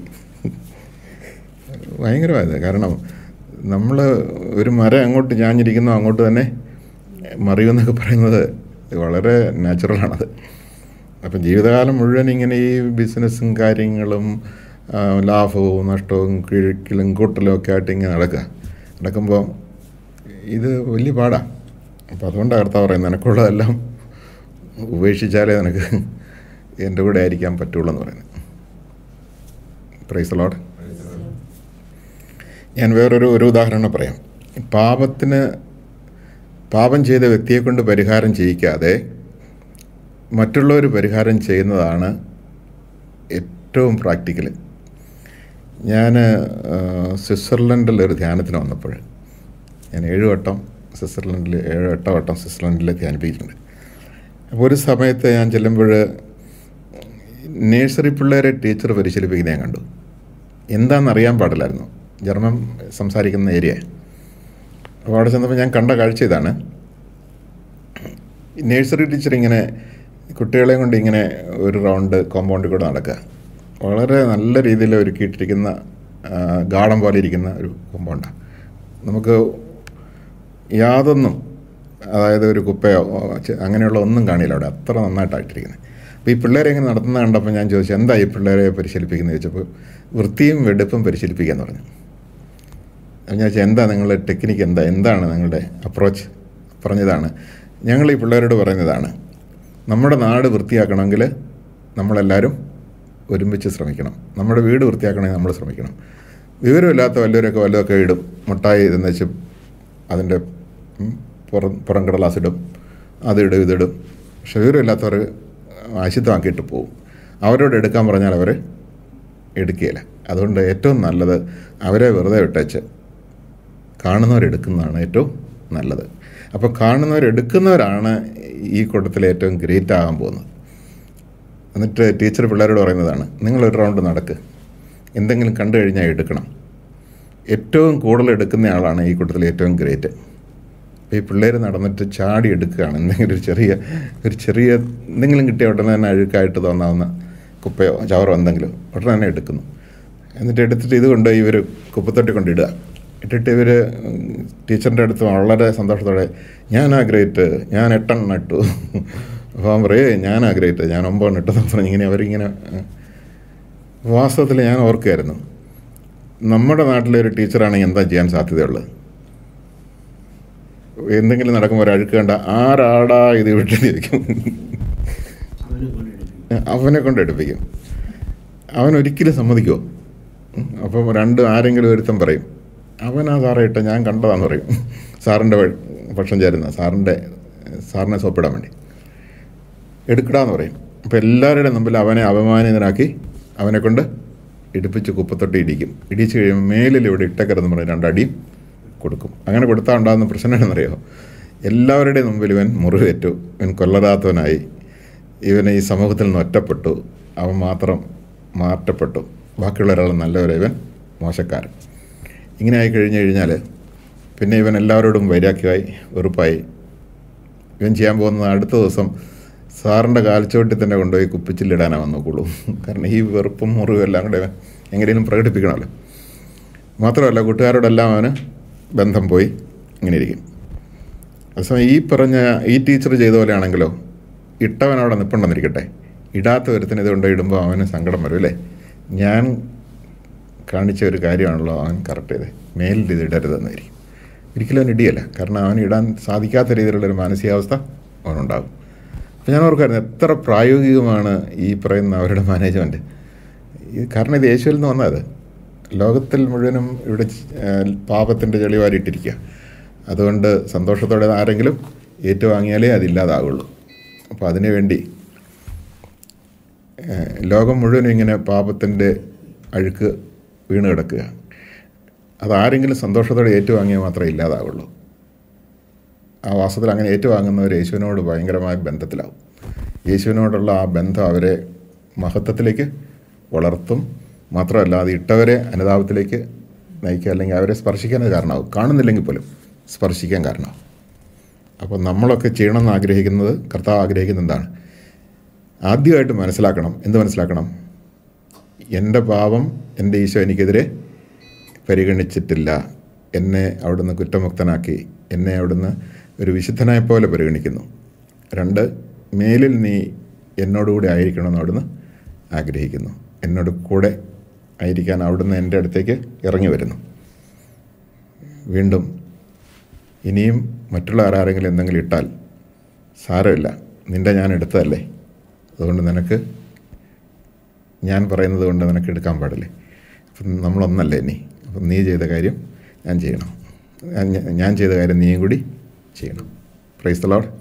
ഭയങ്കരമായത് കാരണം നമ്മൾ ഒരു മരം അങ്ങോട്ട് ചാഞ്ഞിരിക്കുന്നു അങ്ങോട്ട് തന്നെ മറിയുമെന്നൊക്കെ പറയുന്നത് വളരെ നാച്ചുറലാണത് അപ്പം ജീവിതകാലം മുഴുവൻ ഇങ്ങനെ ഈ ബിസിനസ്സും കാര്യങ്ങളും ആ, ലാഭവും നഷ്ടവും കിഴക്കിലും കൂട്ടലും ഒക്കെ ആയിട്ട് ഇങ്ങനെ നടക്കുക നടക്കുമ്പോൾ ഇത് വലിയ പാടാണ് അപ്പോൾ അതുകൊണ്ടാണ് കർത്താവ് പറയുന്നത് നിനക്കുള്ളതെല്ലാം ഉപേക്ഷിച്ചാലേ നിനക്ക് എൻ്റെ കൂടെ ആയിരിക്കാൻ പറ്റുള്ളൂ എന്ന് പറയുന്നത് പ്രൈസ് ലോഡ് ഞാൻ വേറൊരു ഒരു ഉദാഹരണം പറയാം പാപത്തിന് പാപം ചെയ്ത വ്യക്തിയെ കൊണ്ട് പരിഹാരം ചെയ്യിക്കാതെ മറ്റുള്ളവർ പരിഹാരം ചെയ്യുന്നതാണ് ഏറ്റവും പ്രാക്ടിക്കൽ ഞാൻ സ്വിറ്റ്സർലൻഡിൽ ഒരു ധ്യാനത്തിന് വന്നപ്പോൾ ഞാൻ ഏഴ് വട്ടം സ്വിറ്റ്സർലൻഡിൽ ഏഴ് എട്ടോ വട്ടം സ്വിറ്റ്സർലൻഡിൽ ധ്യാനിപ്പിച്ചിട്ടുണ്ട് അപ്പോൾ ഒരു സമയത്ത് ഞാൻ ചെല്ലുമ്പോൾ നേഴ്സറി പിള്ളേരെ ടീച്ചർ പരിശീലിപ്പിക്കുന്നത് ഞാൻ കണ്ടു എന്താണെന്ന് അറിയാൻ പാടില്ലായിരുന്നു ജർമ്മൻ സംസാരിക്കുന്ന ഏരിയ അപ്പോൾ അവിടെ ചെന്നപ്പോൾ ഞാൻ കണ്ട കാഴ്ച ഇതാണ് നേഴ്സറി ടീച്ചർ ഇങ്ങനെ കുട്ടികളെയും കൊണ്ട് ഇങ്ങനെ ഒരു റൗണ്ട് കോമ്പൗണ്ടിൽ കൂടെ നടക്കുക വളരെ നല്ല രീതിയിൽ ഒരുക്കിയിട്ടിരിക്കുന്ന ആ, ഗാർഡൻ പോലെ ഇരിക്കുന്ന ഒരു കോമ്പൗണ്ടാണ് നമുക്ക് യാതൊന്നും അതായത് ഒരു കുപ്പയോ ചെ- അങ്ങനെയുള്ള ഒന്നും കാണില്ല അവിടെ അത്ര നന്നായിട്ടായിട്ടിരിക്കുന്നത് അപ്പോൾ ഈ പിള്ളേരെ ഇങ്ങനെ നടത്തുന്നത് കണ്ടപ്പോൾ ഞാൻ ചോദിച്ചു എന്താ ഈ പിള്ളേരെ പരിശീലിപ്പിക്കുന്നത് ചോദിച്ചപ്പോൾ വൃത്തിയും വെടുപ്പും പരിശീലിപ്പിക്കാന്ന് പറഞ്ഞു അപ്പോൾ ഞാൻ ചോദിച്ചു എന്താ നിങ്ങളുടെ ടെക്നിക്ക് എന്താ എന്താണ് നിങ്ങളുടെ അപ്രോച്ച് പറഞ്ഞതാണ് ഞങ്ങൾ ഈ പിള്ളേരോട് പറയുന്നതാണ് നമ്മുടെ നാട് വൃത്തിയാക്കണമെങ്കിൽ നമ്മളെല്ലാവരും ഒരുമിച്ച് ശ്രമിക്കണം നമ്മുടെ വീട് വൃത്തിയാക്കണമെങ്കിൽ നമ്മൾ ശ്രമിക്കണം വിവരമില്ലാത്ത വല്ലവരൊക്കെ വല്ലതൊക്കെ ഇടും മുട്ടായി ഇതെന്ന് വെച്ച് അതിൻ്റെ ഉം, പുറം പുറം കടലാസ് ഇടും അതിടും ഇതിടും പക്ഷെ വിവരമില്ലാത്തവർ അശുദ്ധമാക്കിയിട്ട് പോകും അവരോട് എടുക്കാൻ പറഞ്ഞാൽ അവർ എടുക്കുകയില്ല അതുകൊണ്ട് ഏറ്റവും നല്ലത് അവരെ വെറുതെ വിട്ടേച്ച് കാണുന്നവരെടുക്കുന്നതാണ് ഏറ്റവും നല്ലത് അപ്പോൾ കാണുന്നവരെടുക്കുന്നവരാണ് ഈ കൂട്ടത്തിൽ ഏറ്റവും ഗ്രേറ്റ് ആകാൻ പോകുന്നത് എന്നിട്ട് ടീച്ചർ പിള്ളേരോട് പറയുന്നതാണ് നിങ്ങളൊരു റൗണ്ട് നടക്ക് എന്തെങ്കിലും കണ്ടു കഴിഞ്ഞാൽ എടുക്കണം ഏറ്റവും കൂടുതൽ എടുക്കുന്ന ആളാണ് ഈ കൂട്ടത്തിൽ ഏറ്റവും ഗ്രേറ്റ് അപ്പോൾ ഈ പിള്ളേർ നടന്നിട്ട് ചാടി എടുക്കുകയാണ് എന്തെങ്കിലും ഒരു ചെറിയ ഒരു ചെറിയ എന്തെങ്കിലും കിട്ടിയ ഉടനെ തന്നെ അഴുക്കായിട്ട് തോന്നാവുന്ന കുപ്പയോ ചവറോ എന്തെങ്കിലും ഉടനെ തന്നെ എടുക്കുന്നു എന്നിട്ട് എടുത്തിട്ട് ഇത് കൊണ്ട് ഇവർ കുപ്പത്തൊട്ടി കൊണ്ടിടുക ഇട്ടിട്ട് ഇവർ ടീച്ചറിൻ്റെ അടുത്ത് വളരെ സന്തോഷത്തോടെ ഞാനാ ഗ്രേറ്റ് ഞാൻ എട്ടെണ്ണം ഇട്ടു അപ്പോൾ അവൻ പറയേ ഞാനാ ഗ്രേറ്റ് ഞാൻ ഒമ്പതെണ്ണം ഇട്ടെന്ന് പറഞ്ഞ് ഇങ്ങനെ അവരിങ്ങനെ ഏഹ്, വാസ്തവത്തിൽ ഞാൻ ഓർക്കുകയായിരുന്നു നമ്മുടെ നാട്ടിലെ ഒരു ടീച്ചറാണെങ്കിൽ എന്താ ചെയ്യാൻ സാധ്യതയുള്ളത് എന്തെങ്കിലും നടക്കുമ്പോൾ ഒരു അഴുക്ക് കണ്ട ആരാടാ ഇത് വിട്ടിട്ട് ചോദിക്കും അവനെ കൊണ്ടെടുക്കും അവനെ കൊണ്ട് എടുപ്പിക്കും അവൻ ഒരിക്കലും സമ്മതിക്കുമോ ഉം. അപ്പം രണ്ട് ആരെങ്കിലും ഒരുത്തം പറയും അവനാ സാറേ ഇട്ട ഞാൻ കണ്ടതാന്ന് പറയും സാറിൻ്റെ വ- പക്ഷം ചേരുന്ന സാറിൻ്റെ സാറിനെ സോപ്പിടാൻ വേണ്ടി എടുക്കടാന്ന് പറയും അപ്പം എല്ലാവരുടെ മുമ്പിൽ അവനെ അപമാനിതനാക്കി അവനെ കൊണ്ട് ഇടിപ്പിച്ച് കുപ്പത്തൊട്ടി ഇടിക്കും ഇടിച്ച് കഴിയുമ്പോൾ മേലിൽ ഇവിടെ ഇട്ടക്കരെന്ന് പറഞ്ഞ് രണ്ടടിയും കൊടുക്കും അങ്ങനെ കൊടുത്താൽ ഉണ്ടാകുന്ന പ്രശ്നം എന്താണെന്നറിയോ എല്ലാവരുടെയും മുമ്പിൽ ഇവൻ മുറിവേറ്റു ഇവൻ കൊല്ലരാത്തവനായി ഇവൻ ഈ സമൂഹത്തിൽ നിന്ന് ഒറ്റപ്പെട്ടു അവൻ മാത്രം മാറ്റപ്പെട്ടു ബാക്കിയുള്ള ഒരാൾ നല്ലവരെ ഇവൻ മോശക്കാരൻ ഇങ്ങനെ ആയി കഴിഞ്ഞു കഴിഞ്ഞാൽ പിന്നെ ഇവൻ എല്ലാവരോടും വൈരാഗ്യമായി വെറുപ്പായി ഇവൻ ചെയ്യാൻ പോകുന്നത് അടുത്ത ദിവസം സാറിൻ്റെ കാൽച്ചുവട്ടിൽ തന്നെ കൊണ്ടുപോയി കുപ്പിച്ചില്ലിടാനാണ് വന്നോക്കുള്ളൂ കാരണം ഈ വെറുപ്പും മുറിവും എല്ലാം കൂടെ അവൻ എങ്ങനെയും പ്രകടിപ്പിക്കണമല്ലോ മാത്രമല്ല കൂട്ടുകാരോടെല്ലാം അവന് ബന്ധം പോയി ഇങ്ങനെ ഇരിക്കും അതേസമയം ഈ പറഞ്ഞ ഈ ടീച്ചർ ചെയ്ത പോലെയാണെങ്കിലോ ഇട്ടവൻ അവിടെ നിൽപ്പുണ്ടെന്നിരിക്കട്ടെ ഇടാത്ത ഒരുത്തിന് ഇത് കൊണ്ട് ഇടുമ്പോൾ അവന് സങ്കടം വരും അല്ലേ ഞാൻ കാണിച്ച ഒരു കാര്യമാണല്ലോ അവൻ കറക്റ്റ് ചെയ്തത് മേലിൽ ഇത് ഇടരുതെന്നായിരിക്കും ഒരിക്കലും അവൻ ഇടിയല്ല കാരണം അവൻ ഇടാൻ സാധിക്കാത്ത രീതിയിലുള്ളൊരു മാനസികാവസ്ഥ അവനുണ്ടാകും അപ്പോൾ ഞാൻ ഓർക്കായിരുന്നു എത്ര പ്രായോഗികമാണ് ഈ പറയുന്ന അവരുടെ മാനേജ്മെൻറ്റ് ഇത് കാരണം ഇത് യേശുവിൽ നിന്ന് വന്നത് ലോകത്തിൽ മുഴുവനും ഇവിടെ പാപത്തിൻ്റെ ചെളിവാരിയിട്ടിരിക്കുക അതുകൊണ്ട് സന്തോഷത്തോടെ ആരെങ്കിലും ഏറ്റുവാങ്ങിയാലേ അതില്ലാതാകുള്ളൂ അപ്പോൾ അതിനു വേണ്ടി ഏഹ്, ലോകം മുഴുവനും ഇങ്ങനെ പാപത്തിൻ്റെ അഴുക്ക് വീണ് കിടക്കുക അതാരെങ്കിലും സന്തോഷത്തോടെ ഏറ്റുവാങ്ങിയാൽ മാത്രമേ ഇല്ലാതാവുള്ളൂ ആ വാസ്തവത്തിൽ അങ്ങനെ ഏറ്റുവാങ്ങുന്നവർ യേശുവിനോട് ഭയങ്കരമായ ബന്ധത്തിലാവും യേശുവിനോടുള്ള ആ ബന്ധം അവരെ മഹത്വത്തിലേക്ക് വളർത്തും മാത്രമല്ല അത് ഇട്ടവരെ അനുതാപത്തിലേക്ക് നയിക്കുക അല്ലെങ്കിൽ അവരെ സ്പർശിക്കാൻ അത് കാരണമാവും കാണുന്നില്ലെങ്കിൽ പോലും സ്പർശിക്കാൻ കാരണമാവും അപ്പോൾ നമ്മളൊക്കെ ചെയ്യണമെന്ന് ആഗ്രഹിക്കുന്നത് കർത്താവ് ആഗ്രഹിക്കുന്നത് എന്താണ് ആദ്യമായിട്ട് മനസ്സിലാക്കണം എന്ത് മനസ്സിലാക്കണം എൻ്റെ പാപം എൻ്റെ ഈശോ എനിക്കെതിരെ പരിഗണിച്ചിട്ടില്ല എന്നെ അവിടുന്ന് കുറ്റമുക്തനാക്കി എന്നെ അവിടുന്ന് ഒരു വിശുദ്ധനായ പോലെ പരിഗണിക്കുന്നു രണ്ട് മേലിൽ നീ എന്നോടുകൂടി ആയിരിക്കണമെന്ന് അവിടുന്ന് ആഗ്രഹിക്കുന്നു എന്നോട് കൂടെ ആയിരിക്കാൻ അവിടുന്ന് എൻ്റെ അടുത്തേക്ക് ഇറങ്ങി വരുന്നു വീണ്ടും ഇനിയും മറ്റുള്ള ആരാരെങ്കിലും എന്തെങ്കിലും ഇട്ടാൽ സാരമില്ല നിൻ്റെ ഞാൻ എടുത്തതല്ലേ അതുകൊണ്ട് നിനക്ക് ഞാൻ പറയുന്നത് കൊണ്ട് നിനക്ക് എടുക്കാൻ പാടില്ലേ അപ്പം നമ്മളൊന്നല്ലേ ഇനി അപ്പം നീ ചെയ്ത കാര്യം ഞാൻ ചെയ്യണം ഞാൻ- ഞാൻ ചെയ്ത കാര്യം നീയും കൂടി ചെയ്യണം പ്രൈസ് the Lord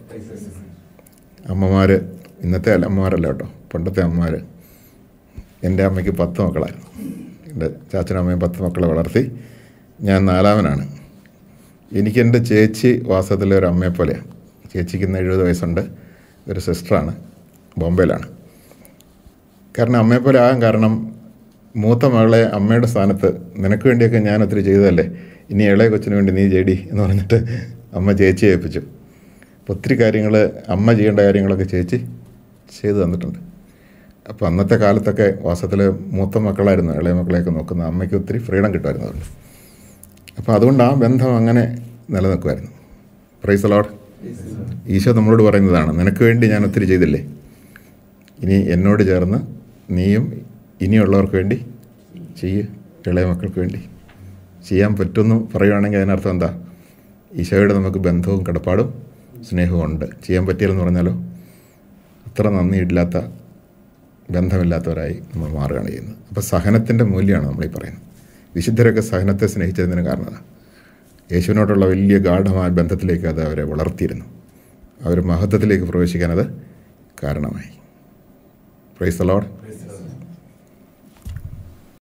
അമ്മമാർ ഇന്നത്തെ അല്ല അമ്മമാരല്ല കേട്ടോ പണ്ടത്തെ അമ്മമാർ എൻ്റെ അമ്മയ്ക്ക് പത്ത് മക്കളായിരുന്നു എൻ്റെ ചാച്ചനും അമ്മയും പത്ത് മക്കളെ വളർത്തി ഞാൻ നാലാമനാണ് എനിക്ക് എൻ്റെ ചേച്ചി വാസ്തവത്തിലെ ഒരു അമ്മയെ പോലെയാണ് ചേച്ചിക്ക് ഇന്ന് എഴുപത് വയസ്സുണ്ട് ഒരു സിസ്റ്ററാണ് ബോംബെയിലാണ് കാരണം അമ്മയെപ്പോലെ ആകാൻ കാരണം മൂത്ത മകളെ അമ്മയുടെ സ്ഥാനത്ത് നിനക്ക് വേണ്ടിയൊക്കെ ഞാൻ ഒത്തിരി ചെയ്തതല്ലേ ഇനി ഇളയ കൊച്ചിന് വേണ്ടി നീ ചെയ്ടി എന്ന് പറഞ്ഞിട്ട് അമ്മ ചേച്ചിയെ ഏൽപ്പിച്ചു അപ്പോൾ ഒത്തിരി കാര്യങ്ങൾ അമ്മ ചെയ്യേണ്ട കാര്യങ്ങളൊക്കെ ചേച്ചി ചെയ്തു തന്നിട്ടുണ്ട് അപ്പോൾ അന്നത്തെ കാലത്തൊക്കെ വാസത്തിൽ മൂത്ത മക്കളായിരുന്നു ഇളയ മക്കളെയൊക്കെ നോക്കുന്ന അമ്മയ്ക്ക് ഒത്തിരി ഫ്രീഡം കിട്ടുമായിരുന്നു അതുകൊണ്ട് അപ്പോൾ അതുകൊണ്ട് ആ ബന്ധം അങ്ങനെ നിലനിൽക്കുമായിരുന്നു പ്രൈസ് ലോഡ് ഈശോ നമ്മളോട് പറയുന്നതാണ് നിനക്ക് വേണ്ടി ഞാൻ ഒത്തിരി ചെയ്തില്ലേ ഇനി എന്നോട് ചേർന്ന് നീയും ഇനിയുള്ളവർക്ക് വേണ്ടി ചെയ്യ് ഇളയ മക്കൾക്ക് വേണ്ടി ചെയ്യാൻ പറ്റുമെന്ന് പറയുവാണെങ്കിൽ അതിനർത്ഥം എന്താ ഈശോയുടെ നമുക്ക് ബന്ധവും കടപ്പാടും സ്നേഹവും ഉണ്ട് ചെയ്യാൻ പറ്റിയില്ലെന്ന് പറഞ്ഞാലോ അത്ര നന്ദിയില്ലാത്ത ബന്ധമില്ലാത്തവരായി നമ്മൾ മാറുകയാണ് ചെയ്യുന്നത് അപ്പോൾ സഹനത്തിൻ്റെ മൂല്യമാണ് നമ്മളീ പറയുന്നത് വിശുദ്ധരൊക്കെ സഹനത്തെ സ്നേഹിച്ചതിന് കാരണം അതാ. യേശുവിനോടുള്ള വലിയ ഗാഠമായ ബന്ധത്തിലേക്ക് അത് അവരെ വളർത്തിയിരുന്നു അവർ മഹത്വത്തിലേക്ക് പ്രവേശിക്കാൻ അത് കാരണമായി പ്രൈസ് the Lord